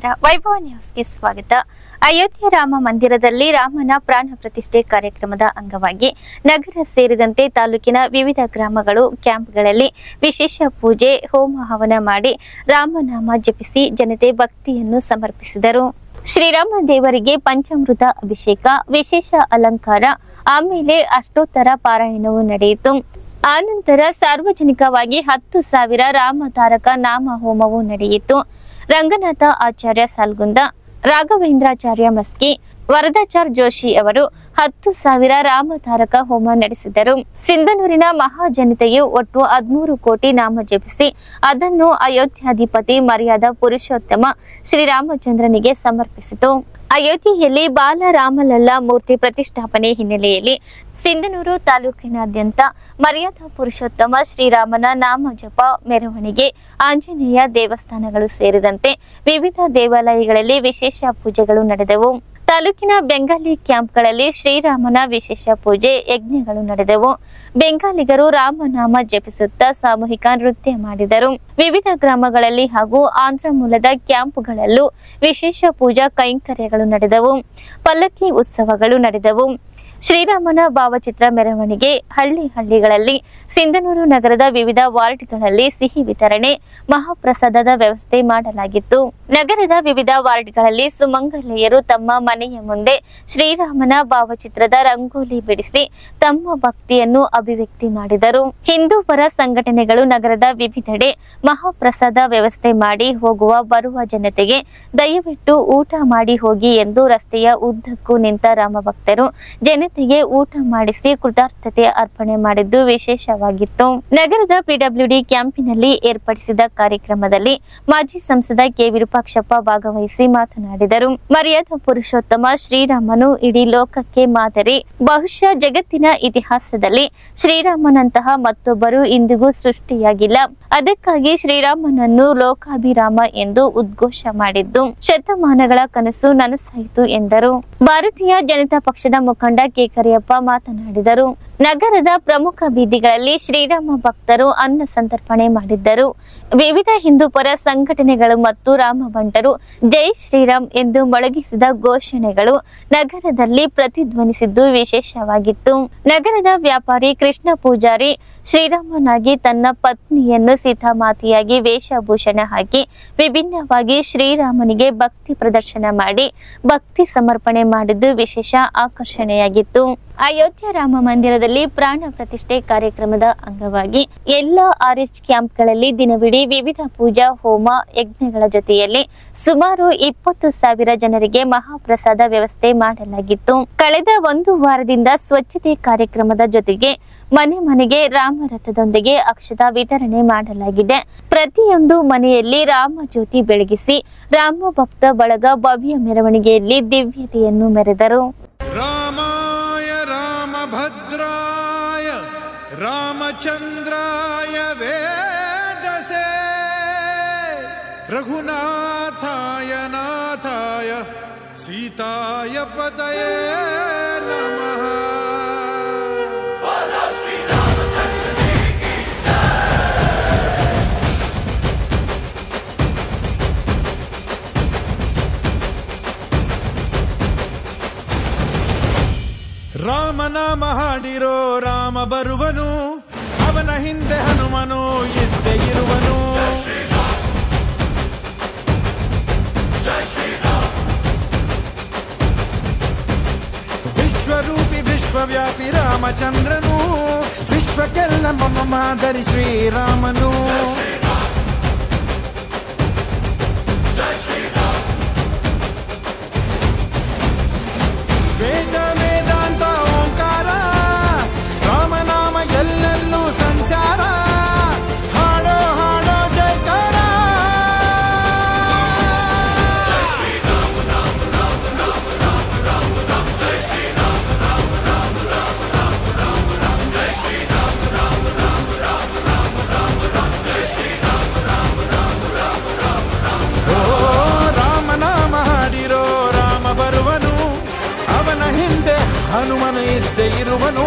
ನಮಸ್ಕಾರ ವೈಭವ ನ್ಯೂಸ್ಗೆ ಸ್ವಾಗತ ಅಯೋಧ್ಯೆ ರಾಮ ಮಂದಿರದಲ್ಲಿ ರಾಮನ ಪ್ರಾಣ ಪ್ರತಿಷ್ಠೆ ಕಾರ್ಯಕ್ರಮದ ಅಂಗವಾಗಿ ನಗರ ಸೇರಿದಂತೆ ತಾಲೂಕಿನ ವಿವಿಧ ಗ್ರಾಮಗಳು ಕ್ಯಾಂಪ್ಗಳಲ್ಲಿ ವಿಶೇಷ ಪೂಜೆ ಹೋಮ ಹವನ ಮಾಡಿ ರಾಮನಾಮ ಜಪಿಸಿ ಜನತೆ ಭಕ್ತಿಯನ್ನು ಸಮರ್ಪಿಸಿದರು ಶ್ರೀರಾಮ ದೇವರಿಗೆ ಪಂಚಾಮೃತ ಅಭಿಷೇಕ ವಿಶೇಷ ಅಲಂಕಾರ ಆಮೇಲೆ ಅಷ್ಟೋತ್ತರ ಪಾರಾಯಣವು ನಡೆಯಿತು ಆನಂತರ ಸಾರ್ವಜನಿಕವಾಗಿ ಹತ್ತು ಸಾವಿರ ರಾಮತಾರಕ ನಾಮ ಹೋಮವು ನಡೆಯಿತು ರಂಗನಾಥ ಆಚಾರ್ಯ ಸಾಲ್ಗುಂದ ರಾಘವೇಂದ್ರಾಚಾರ್ಯ ಮಸ್ಕಿ ವರದಾಚಾರ್ ಜೋಶಿ ಅವರು ಹತ್ತು ಸಾವಿರ ರಾಮತಾರಕ ಹೋಮ ನಡೆಸಿದರು ಸಿಂಧನೂರಿನ ಮಹಾಜನತೆಯು ಒಟ್ಟು ಹದಿಮೂರು ಕೋಟಿ ನಾಮ ಜಪಿಸಿ ಅದನ್ನು ಅಯೋಧ್ಯಾಧಿಪತಿ ಮರ್ಯಾದಾ ಪುರುಷೋತ್ತಮ ಶ್ರೀರಾಮಚಂದ್ರನಿಗೆ ಸಮರ್ಪಿಸಿತು ಅಯೋಧ್ಯೆಯಲ್ಲಿ ಬಾಲರಾಮಲಲ್ಲ ಮೂರ್ತಿ ಪ್ರತಿಷ್ಠಾಪನೆ ಹಿನ್ನೆಲೆಯಲ್ಲಿ ಸಿಂಧನೂರು ತಾಲೂಕಿನಾದ್ಯಂತ ಮರ್ಯಾದಾ ಪುರುಷೋತ್ತಮ ಶ್ರೀರಾಮನ ನಾಮ ಜಪ ಮೆರವಣಿಗೆ ಆಂಜನೇಯ ದೇವಸ್ಥಾನಗಳು ಸೇರಿದಂತೆ ವಿವಿಧ ದೇವಾಲಯಗಳಲ್ಲಿ ವಿಶೇಷ ಪೂಜೆಗಳು ನಡೆದವು ತಾಲೂಕಿನ ಬೆಂಗಾಲಿ ಕ್ಯಾಂಪ್ಗಳಲ್ಲಿ ಶ್ರೀರಾಮನ ವಿಶೇಷ ಪೂಜೆ ಯಜ್ಞಗಳು ನಡೆದವು ಬೆಂಗಾಲಿಗರು ರಾಮನಾಮ ಜಪಿಸುತ್ತಾ ಸಾಮೂಹಿಕ ನೃತ್ಯ ಮಾಡಿದರು ವಿವಿಧ ಗ್ರಾಮಗಳಲ್ಲಿ ಹಾಗೂ ಆಂಧ್ರ ಮೂಲದ ಕ್ಯಾಂಪ್ಗಳಲ್ಲೂ ವಿಶೇಷ ಪೂಜಾ ಕೈಂಕರ್ಯಗಳು ನಡೆದವು ಪಲ್ಲಕ್ಕಿ ಉತ್ಸವಗಳು ನಡೆದವು ಶ್ರೀರಾಮನ ಭಾವಚಿತ್ರ ಮೆರವಣಿಗೆ ಹಳ್ಳಿ ಹಳ್ಳಿಗಳಲ್ಲಿ ಸಿಂಧನೂರು ನಗರದ ವಿವಿಧ ವಾರ್ಡ್ಗಳಲ್ಲಿ ಸಿಹಿ ವಿತರಣೆ ಮಹಾಪ್ರಸಾದದ ವ್ಯವಸ್ಥೆ ಮಾಡಲಾಗಿತ್ತು ನಗರದ ವಿವಿಧ ವಾರ್ಡ್ಗಳಲ್ಲಿ ಸುಮಂಗಲೆಯರು ತಮ್ಮ ಮನೆಯ ಮುಂದೆ ಶ್ರೀರಾಮನ ಭಾವಚಿತ್ರದ ರಂಗೋಲಿ ಬಿಡಿಸಿ ತಮ್ಮ ಭಕ್ತಿಯನ್ನು ಅಭಿವ್ಯಕ್ತಿ ಮಾಡಿದರು ಹಿಂದೂ ಪರ ಸಂಘಟನೆಗಳು ನಗರದ ವಿವಿಧೆಡೆ ಮಹಾಪ್ರಸಾದ ವ್ಯವಸ್ಥೆ ಮಾಡಿ ಹೋಗುವ ಬರುವ ಜನತೆಗೆ ದಯವಿಟ್ಟು ಊಟ ಮಾಡಿ ಹೋಗಿ ಎಂದು ರಸ್ತೆಯ ಉದ್ದಕ್ಕೂ ನಿಂತ ರಾಮಭಕ್ತರು ಜನತೆಗೆ ಊಟ ಮಾಡಿಸಿ ಕೃತಾರ್ಥತೆ ಅರ್ಪಣೆ ಮಾಡಿದ್ದು ವಿಶೇಷವಾಗಿತ್ತು ನಗರದ ಪಿಡಬ್ಲ್ಯೂಡಿ ಕ್ಯಾಂಪಿನಲ್ಲಿ ಏರ್ಪಡಿಸಿದ ಕಾರ್ಯಕ್ರಮದಲ್ಲಿ ಮಾಜಿ ಸಂಸದ ಕೆ ವಿರೂಪಾಕ್ಷಪ್ಪ ಭಾಗವಹಿಸಿ ಮಾತನಾಡಿದರು ಮರ್ಯಾದಾ ಪುರುಷೋತ್ತಮ ಶ್ರೀರಾಮನು ಇಡೀ ಲೋಕಕ್ಕೆ ಮಾದರಿ ಬಹುಶಃ ಜಗತ್ತಿನ ಇತಿಹಾಸದಲ್ಲಿ ಶ್ರೀರಾಮನಂತಹ ಮತ್ತೊಬ್ಬರು ಇಂದಿಗೂ ಸೃಷ್ಟಿಯಾಗಿಲ್ಲ ಅದಕ್ಕಾಗಿ ಶ್ರೀರಾಮನನ್ನು ಲೋಕಾಭಿರಾಮ ಎಂದು ಉದ್ಘೋಷ ಮಾಡಿದ್ದು ಶತಮಾನಗಳ ಕನಸು ನನಸಾಯಿತು ಎಂದರು ಭಾರತೀಯ ಜನತಾ ಪಕ್ಷದ ಮುಖಂಡ ಕೆ ಕರಿಯಪ್ಪ ಮಾತನಾಡಿದರು ನಗರದ ಪ್ರಮುಖ ಬೀದಿಗಳಲ್ಲಿ ಶ್ರೀರಾಮ ಭಕ್ತರು ಅನ್ನ ಸಂತರ್ಪಣೆ ಮಾಡಿದ್ದರು ವಿವಿಧ ಹಿಂದೂ ಪರ ಸಂಘಟನೆಗಳು ಮತ್ತು ರಾಮ ಬಂಟರು ಜೈ ಶ್ರೀರಾಮ್ ಎಂದು ಮೊಳಗಿಸಿದ ಘೋಷಣೆಗಳು ನಗರದಲ್ಲಿ ಪ್ರತಿಧ್ವನಿಸಿದ್ದು ವಿಶೇಷವಾಗಿತ್ತು ನಗರದ ವ್ಯಾಪಾರಿ ಕೃಷ್ಣ ಪೂಜಾರಿ ಶ್ರೀರಾಮನಾಗಿ ತನ್ನ ಪತ್ನಿಯನ್ನು ಸೀತಾಮಾತೆಯಾಗಿ ವೇಷಭೂಷಣ ಹಾಕಿ ವಿಭಿನ್ನವಾಗಿ ಶ್ರೀರಾಮನಿಗೆ ಭಕ್ತಿ ಪ್ರದರ್ಶನ ಮಾಡಿ ಭಕ್ತಿ ಸಮರ್ಪಣೆ ಮಾಡಿದ್ದು ವಿಶೇಷ ಆಕರ್ಷಣೆಯಾಗಿತ್ತು ಅಯೋಧ್ಯ ರಾಮ ಮಂದಿರದಲ್ಲಿ ಪ್ರಾಣ ಪ್ರತಿಷ್ಠೆ ಕಾರ್ಯಕ್ರಮದ ಅಂಗವಾಗಿ ಎಲ್ಲ ಆರ್ಎಚ್ ಕ್ಯಾಂಪ್ಗಳಲ್ಲಿ ದಿನವಿಡೀ ವಿವಿಧ ಪೂಜಾ ಹೋಮ ಯಜ್ಞಗಳ ಜೊತೆಯಲ್ಲಿ ಸುಮಾರು ಇಪ್ಪತ್ತು ಸಾವಿರ ಜನರಿಗೆ ಮಹಾಪ್ರಸಾದ ವ್ಯವಸ್ಥೆ ಮಾಡಲಾಗಿತ್ತು ಕಳೆದ ಒಂದು ವಾರದಿಂದ ಸ್ವಚ್ಛತೆ ಕಾರ್ಯಕ್ರಮದ ಜೊತೆಗೆ ಮನೆ ಮನೆಗೆ ರಾಮರಥದೊಂದಿಗೆ ಅಕ್ಷತಾ ವಿತರಣೆ ಮಾಡಲಾಗಿದೆ ಪ್ರತಿಯೊಂದು ಮನೆಯಲ್ಲಿ ರಾಮ ಜ್ಯೋತಿ ಬೆಳಗಿಸಿ ರಾಮ ಭಕ್ತ ಬಳಗ ಭವ್ಯ ಮೆರವಣಿಗೆಯಲ್ಲಿ ದಿವ್ಯತೆಯನ್ನು ಮೆರೆದರು रामाय रामभद्राय रामचन्द्राय वेदसे रघुनाथाय नाथाय सीताय पतये नमः ರಾಮನಾಮ ಹಾಡಿರೋ ರಾಮ ಬರುವನು ಅವನ ಹಿಂದೆ ಹನುಮನು ಇದ್ದೇ ಇರುವನು ವಿಶ್ವರೂಪಿ ವಿಶ್ವವ್ಯಾಪಿ ರಾಮಚಂದ್ರನು ವಿಶ್ವಕ್ಕೆಲ್ಲ ಮಮ ಮಾದರಿ ಶ್ರೀರಾಮನು ವೇದ ವೇದಾಂತ ಓಂಕಾರ ರಾಮನಾಮ ಎಲ್ಲೆಲ್ಲೂ ಸಂಚಾರ ಹಾಡೋ ಹಾಡೋ ಜಯಕಾರ ಓ ರಾಮನಾಮ ಹಾಡಿರೋ ರಾಮ ಬರುವನು ಅವನ ಹಿಂದೆ ಹನುಮನ ಇದ್ದೇ ಇರುವನು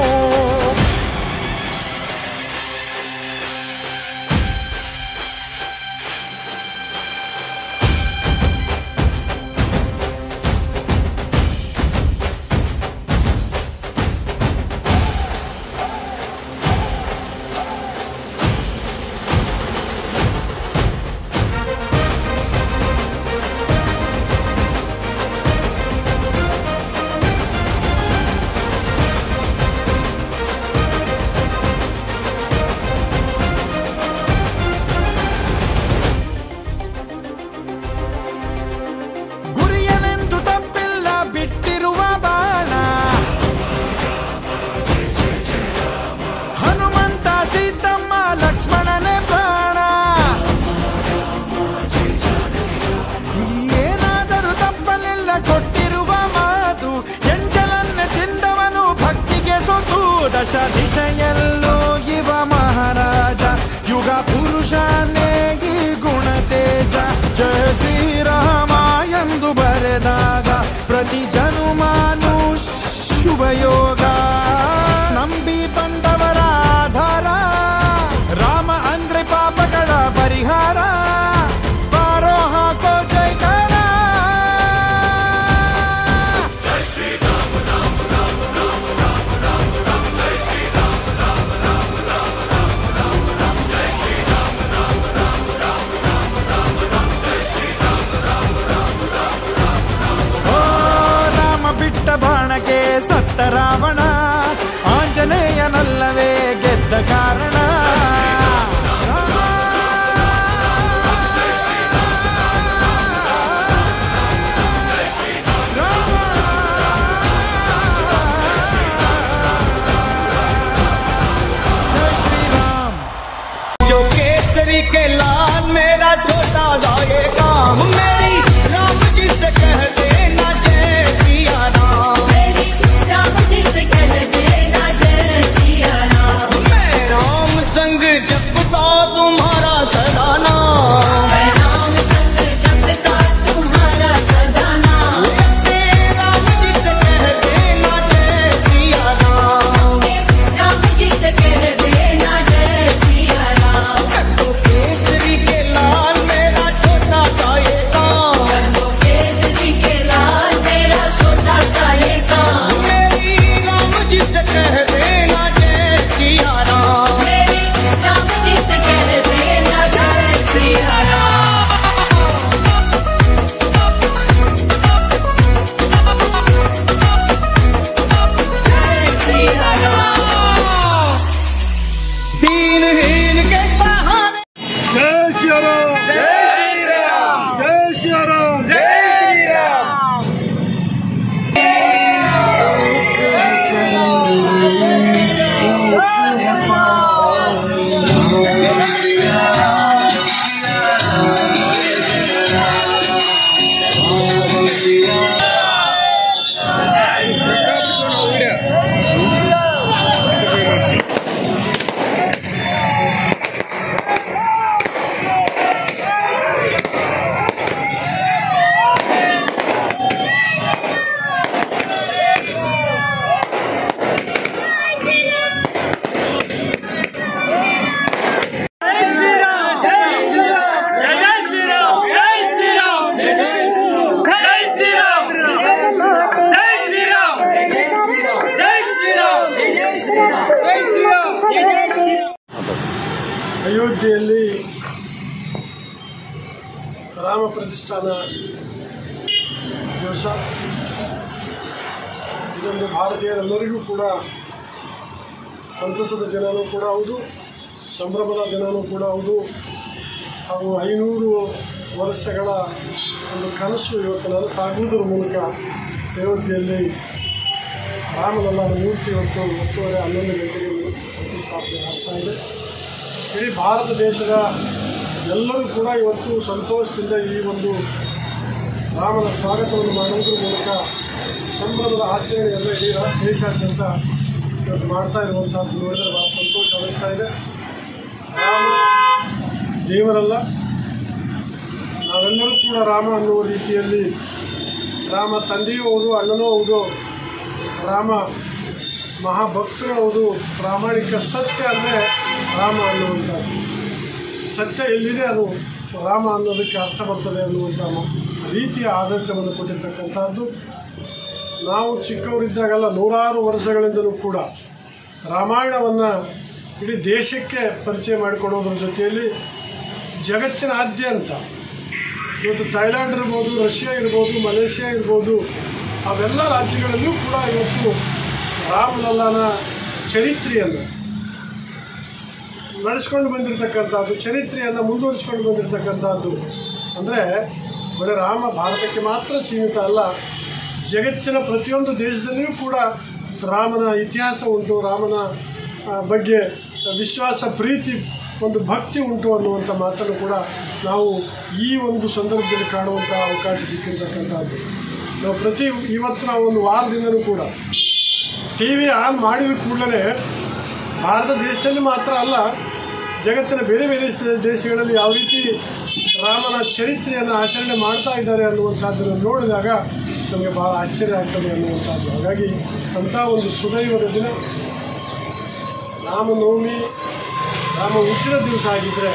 ದಿಶೆಯಲ್ಲೂ ಇವ ಮಹಾರಾಜ ಯುಗ ಪುರುಷನೇ ಈ ಗುಣ ತೇಜ ಜಯ ಶ್ರೀರಾಮ ಎಂದು ಬರೆದಾಗ ಪ್ರತಿ ಜನುಮಾನು ಶುಭಯೋಗ ನಂಬಿ ಬಂದವರ ಆಧಾರ ರಾಮ ಅಂದ್ರೆ ಪಾಪಗಳ ಪರಿಹಾರ ಬಾರೋ ಹಾಕೋ ಜೈಕಾರ ಓ ರಾಮ ಬಿಟ್ಟ ಬಾಣಕ್ಕೆ ಸತ್ತ ರಾವಣ ಆಂಜನೇಯನಲ್ಲವೇ ಗೆದ್ದ ಕಾರಣ ಜೈ ಶ್ರೀರಾಮ್ जो केसरी के लाल मेरा छोटा सा ये काम मेरी राम जी से कह देना जय सिया राम राम जी से कह देना जय सिया राम मैं राम संग जपता तुम्हारा सदा नाम मैं राम संग जपता तुम्हारा सदा नाम अपने राम जी से कह देना जय सिया राम राम जी से कह देना जय सिया राम तो केसरी के लाल मेरा छोटा सा ये काम वो केसरी के लाल मेरा छोटा सा ये काम मेरी राम जी से कह देना जय सिया राम मेरे राम जी से कह देना जय सिया राम जय सिया राम दीनहीन के सहारे जय श्री राम जय श्री राम जय श्री राम ಅಯೋಧ್ಯೆಯಲ್ಲಿ ರಾಮ ಪ್ರತಿಷ್ಠಾನ ದಿವಸ ಇದೊಂದು ಭಾರತೀಯರೆಲ್ಲರಿಗೂ ಕೂಡ ಸಂತಸದ ದಿನವೂ ಕೂಡ ಹೌದು ಸಂಭ್ರಮದ ದಿನವೂ ಕೂಡ ಹೌದು ಹಾಗೂ ಐನೂರು ವರ್ಷಗಳ ಒಂದು ಕನಸು ಇವತ್ತು ನನಸಾಗುವುದರ ಮೂಲಕ ಅಯೋಧ್ಯೆಯಲ್ಲಿ ರಾಮಲಲ್ಲಾನ ಮೂರ್ತಿ ಇವತ್ತು ಹತ್ತುವರೆ ಹನ್ನೊಂದು ಗಂಟೆಗೆ ಪ್ರತಿಷ್ಠಾಪನೆ ಆಗ್ತಾ ಇದೆ ಇಡೀ ಭಾರತ ದೇಶದ ಎಲ್ಲರೂ ಕೂಡ ಇವತ್ತು ಸಂತೋಷದಿಂದ ಈ ಒಂದು ರಾಮನ ಸ್ವಾಗತವನ್ನು ಮಾಡುವುದರ ಮೂಲಕ ಸಂಭ್ರಮದ ಆಚರಣೆಯನ್ನು ಇಡೀ ರಾ- ದೇಶಾದ್ಯಂತ ಇವತ್ತು ಮಾಡ್ತಾ ಇರುವಂಥದ್ದು ನೋಡಿದರೆ ಭಾಳ ಸಂತೋಷ ಅನ್ನಿಸ್ತಾ ಇದೆ ರಾಮ ದೇವರಲ್ಲ ನಾವೆಲ್ಲರೂ ಕೂಡ ರಾಮ ಅನ್ನುವ ರೀತಿಯಲ್ಲಿ ರಾಮ ತಂದೆಯೂ ಹೌದು ಅಣ್ಣನೂ ಹೌದು ರಾಮ ಮಹಾಭಕ್ತರು ಹೌದು ಪ್ರಾಮಾಣಿಕ ಸತ್ಯ ಅಂದರೆ ರಾಮ ಅನ್ನುವಂಥದ್ದು ಸತ್ಯ ಎಲ್ಲಿದೆ ಅದು ರಾಮ ಅನ್ನೋದಕ್ಕೆ ಅರ್ಥ ಬರ್ತದೆ ಅನ್ನುವಂಥ ಮ- ರೀತಿಯ ಆಡಳಿತವನ್ನು ಕೊಟ್ಟಿರ್ತಕ್ಕಂಥದ್ದು ನಾವು ಚಿಕ್ಕವರಿದ್ದಾಗೆಲ್ಲ ನೂರಾರು ವರ್ಷಗಳಿಂದಲೂ ಕೂಡ ರಾಮಾಯಣವನ್ನು ಇಡೀ ದೇಶಕ್ಕೆ ಪರಿಚಯ ಮಾಡಿಕೊಡೋದ್ರ ಜೊತೆಯಲ್ಲಿ ಜಗತ್ತಿನಾದ್ಯಂತ ಇವತ್ತು ಥೈಲ್ಯಾಂಡ್ ಇರ್ಬೋದು ರಷ್ಯಾ ಇರ್ಬೋದು ಮಲೇಷ್ಯಾ ಇರ್ಬೋದು ಅವೆಲ್ಲ ರಾಜ್ಯಗಳಲ್ಲೂ ಕೂಡ ಇವತ್ತು ರಾಮಲಲ್ಲಾನ ಚರಿತ್ರೆಯನ್ನು ನಡೆಸ್ಕೊಂಡು ಬಂದಿರತಕ್ಕಂಥದ್ದು ಚರಿತ್ರೆಯನ್ನು ಮುಂದುವರಿಸ್ಕೊಂಡು ಬಂದಿರತಕ್ಕಂಥದ್ದು ಅಂದರೆ ಬರೀ ರಾಮ ಭಾರತಕ್ಕೆ ಮಾತ್ರ ಸೀಮಿತ ಅಲ್ಲ ಜಗತ್ತಿನ ಪ್ರತಿಯೊಂದು ದೇಶದಲ್ಲಿಯೂ ಕೂಡ ರಾಮನ ಇತಿಹಾಸ ಉಂಟು ರಾಮನ ಆ, ಬಗ್ಗೆ ವಿಶ್ವಾಸ ಪ್ರೀತಿ ಒಂದು ಭಕ್ತಿ ಉಂಟು ಅನ್ನುವಂಥ ಮಾತನ್ನು ಕೂಡ ನಾವು ಈ ಒಂದು ಸಂದರ್ಭದಲ್ಲಿ ಕಾಣುವಂಥ ಅವಕಾಶ ಸಿಕ್ಕಿರ್ತಕ್ಕಂಥದ್ದು ನಾವು ಪ್ರತಿ ಇವತ್ತು ನಾವು ಒಂದು ವಾರದಿಂದಲೂ ಕೂಡ ಟಿ ವಿ ಆನ್ ಮಾಡಿದ ಕೂಡಲೇ ಭಾರತ ದೇಶದಲ್ಲಿ ಮಾತ್ರ ಅಲ್ಲ ಜಗತ್ತಿನ ಬೇರೆ ಬೇರೆ ದೇಶ- ದೇಶಗಳಲ್ಲಿ ಯಾವ ರೀತಿ ರಾಮನ ಚರಿತ್ರೆಯನ್ನು ಆಚರಣೆ ಮಾಡ್ತಾ ಇದ್ದಾರೆ ಅನ್ನುವಂಥದ್ದನ್ನು ನೋಡಿದಾಗ ನಮಗೆ ಭಾಳ ಆಶ್ಚರ್ಯ ಆಗ್ತದೆ ಅನ್ನುವಂಥದ್ದು ಹಾಗಾಗಿ ಅಂಥ ಒಂದು ಸುದೈವದ ದಿನ ರಾಮನವಮಿ ರಾಮ ಹುಟ್ಟಿದ ದಿವಸ ಆಗಿದ್ದರೆ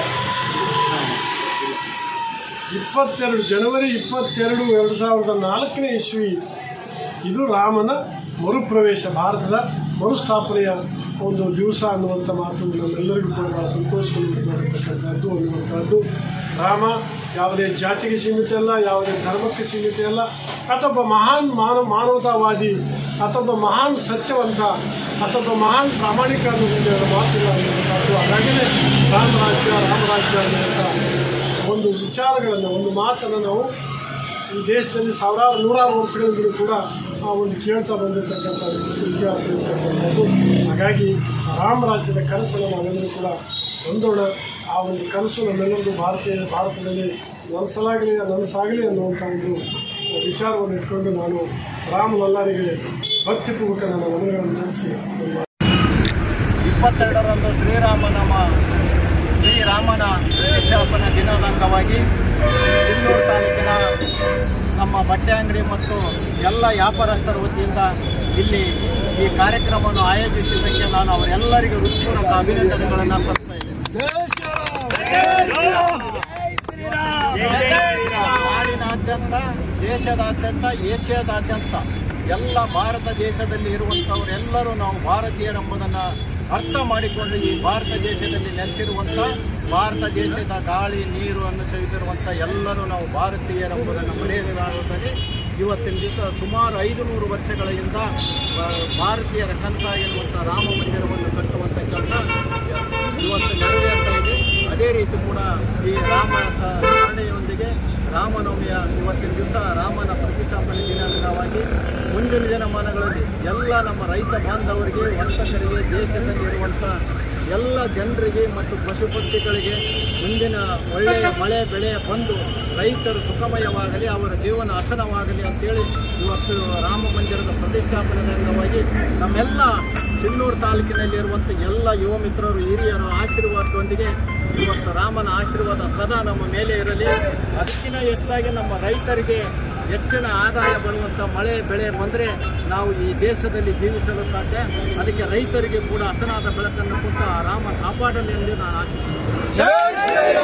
ಇಪ್ಪತ್ತೆರಡು ಜನವರಿ ಇಪ್ಪತ್ತೆರಡು ಎರಡು ಸಾವಿರದ ನಾಲ್ಕನೇ ಇಸ್ವಿ ಇದು ರಾಮನ ಮರುಪ್ರವೇಶ ಭಾರತದ ಮರುಸ್ಥಾಪನೆಯ ಒಂದು ದಿವಸ ಅನ್ನುವಂಥ ಮಾತು ನಮ್ಮೆಲ್ಲರಿಗೂ ಕೂಡ ಭಾಳ ಸಂತೋಷವಾಗಿರ್ತಕ್ಕಂಥದ್ದು ಅನ್ನುವಂಥದ್ದು ರಾಮ ಯಾವುದೇ ಜಾತಿಗೆ ಸೀಮಿತ ಅಲ್ಲ ಯಾವುದೇ ಧರ್ಮಕ್ಕೆ ಸೀಮಿತ ಅಲ್ಲ ಅಥೊಬ್ಬ ಮಹಾನ್ ಮಾನವ ಮಾನವತಾವಾದಿ ಅಥೊಬ್ಬ ಮಹಾನ್ ಸತ್ಯವಂತ ಅಥೊಬ್ಬ ಮಹಾನ್ ಪ್ರಾಮಾಣಿಕ ಅನ್ನೋದೊಂದು ಮಾತುಗಳು ಅನ್ನುವಂಥದ್ದು ಹಾಗಾಗಿಯೇ ರಾಮರಾಜ್ಯ ರಾಮರಾಜ್ಯ ಅನ್ನುವಂಥ ಒಂದು ವಿಚಾರಗಳನ್ನು ಒಂದು ಮಾತನ್ನು ನಾವು ಈ ದೇಶದಲ್ಲಿ ಸಾವಿರಾರು ನೂರಾರು ವರ್ಷಗಳಿಂದಲೂ ಕೂಡ ಆ ಒಂದು ಕೇಳ್ತಾ ಬಂದಿರತಕ್ಕಂಥ ಇತಿಹಾಸ ಇರತಕ್ಕಂಥದ್ದು ಹಾಗಾಗಿ ಆ ರಾಮರಾಜ್ಯದ ಕನಸನ್ನು ನಾವೆಲ್ಲರೂ ಕೂಡ ಹೊಂದೋಣ ಆ ಒಂದು ಕನಸು ನಮ್ಮೆಲ್ಲರಿಗೂ ಭಾರತೀಯ ಭಾರತದಲ್ಲಿ ನನಸಲಾಗಲಿ ನನಸಾಗಲಿ ಅನ್ನುವಂಥ ಒಂದು ವಿಚಾರವನ್ನು ಇಟ್ಕೊಂಡು ನಾನು ರಾಮನಲ್ಲರಿಗೆ ಭಕ್ತಿಪೂರ್ವಕ ನನ್ನ ಮನಗಳನ್ನು ಸಲ್ಲಿಸಿ ನನ್ನ ಇಪ್ಪತ್ತೆರಡರಂದು ಶ್ರೀರಾಮನಾಮ ಶ್ರೀರಾಮನ ಪ್ರತಿಷ್ಠಾಪನಾ ದಿನದ ಅಂಗವಾಗಿ ಸಿನ್ನೂರು ತಾಲೂಕಿನ ನಮ್ಮ ಬಟ್ಟೆ ಅಂಗಡಿ ಮತ್ತು ಎಲ್ಲ ವ್ಯಾಪಾರಸ್ಥರ ವತಿಯಿಂದ ಇಲ್ಲಿ ಈ ಕಾರ್ಯಕ್ರಮವನ್ನು ಆಯೋಜಿಸಿದ್ದಕ್ಕೆ ನಾನು ಅವರೆಲ್ಲರಿಗೂ ಹೃತ್ಪೂರ್ವಕ ಅಭಿನಂದನೆಗಳನ್ನು ಸಲ್ಲಿಸ್ತಾ ಇದ್ದೇನೆ ನಾಡಿನಾದ್ಯಂತ ದೇಶದಾದ್ಯಂತ ಏಷ್ಯಾದಾದ್ಯಂತ ಎಲ್ಲ ಭಾರತ ದೇಶದಲ್ಲಿ ಇರುವಂಥವರೆಲ್ಲರೂ ನಾವು ಭಾರತೀಯರೆಂಬುದನ್ನು ಅರ್ಥ ಮಾಡಿಕೊಂಡು ಈ ಭಾರತ ದೇಶದಲ್ಲಿ ನೆಲೆಸಿರುವಂಥ ಭಾರತ ದೇಶದ ಗಾಳಿ ನೀರು ಅನ್ನು ಸವಿತಿರುವಂಥ ಎಲ್ಲರೂ ನಾವು ಭಾರತೀಯರೆಂಬುದನ್ನು ಮರೆಯಲಾಗುತ್ತದೆ ಇವತ್ತಿನ ದಿವಸ ಸುಮಾರು ಐದು ನೂರು ವರ್ಷಗಳ ಹಿಂದ ಆ, ಭಾರತೀಯರ ಕನಸಾಗಿರುವಂಥ ರಾಮ ಮಂದಿರವನ್ನು ಕಟ್ಟುವಂಥ ಕೆಲಸ ಇವತ್ತು ನೆರವೇರ್ತಾ ಇದೆ ಅದೇ ರೀತಿ ಕೂಡ ಈ ರಾಮ ಸ- ಸ್ಮರಣೆಯೊಂದಿಗೆ ರಾಮನವಮಿಯ ಇವತ್ತಿನ ದಿವಸ ರಾಮನ ಪ್ರತಿಷ್ಠಾಪನೆ ದಿನಾಂಕವಾಗಿ ಮುಂದಿನ ದಿನಮಾನಗಳಲ್ಲಿ ಎಲ್ಲ ನಮ್ಮ ರೈತ ಬಾಂಧವರಿಗೆ ವರ್ತಕರಿಗೆ ದೇಶದಲ್ಲಿರುವಂಥ ಎಲ್ಲ ಜನರಿಗೆ ಮತ್ತು ಪಶು ಪಕ್ಷಿಗಳಿಗೆ ಮುಂದಿನ ಒಳ್ಳೆಯ ಮಳೆ ಬೆಳೆ ಬಂದು ರೈತರು ಸುಖಮಯವಾಗಲಿ ಅವರ ಜೀವನ ಹಸನವಾಗಲಿ ಅಂತೇಳಿ ಇವತ್ತು ರಾಮ ಮಂದಿರದ ಪ್ರತಿಷ್ಠಾಪನೆ ಅಂಗವಾಗಿ ನಮ್ಮೆಲ್ಲ ಸಿನ್ನೂರು ತಾಲೂಕಿನಲ್ಲಿರುವಂಥ ಎಲ್ಲ ಯುವ ಮಿತ್ರರು ಹಿರಿಯರು ಆಶೀರ್ವಾದದೊಂದಿಗೆ ಇವತ್ತು ರಾಮನ ಆಶೀರ್ವಾದ ಸದಾ ನಮ್ಮ ಮೇಲೆ ಇರಲಿ ಅದಕ್ಕಿಂತ ಹೆಚ್ಚಾಗಿ ನಮ್ಮ ರೈತರಿಗೆ ಹೆಚ್ಚಿನ ಆದಾಯ ಬರುವಂಥ ಮಳೆ ಬೆಳೆ ಬಂದರೆ ನಾವು ಈ ದೇಶದಲ್ಲಿ ಜೀವಿಸಲು ಸಾಧ್ಯ ಅದಕ್ಕೆ ರೈತರಿಗೆ ಕೂಡ ಹಸನಾದ ಬೆಳಕನ್ನು ಕೊಟ್ಟು ಆ ರಾಮ ಕಾಪಾಡಲಿ ಎಂದು ನಾನು ಆಶಿಸುತ್ತೇನೆ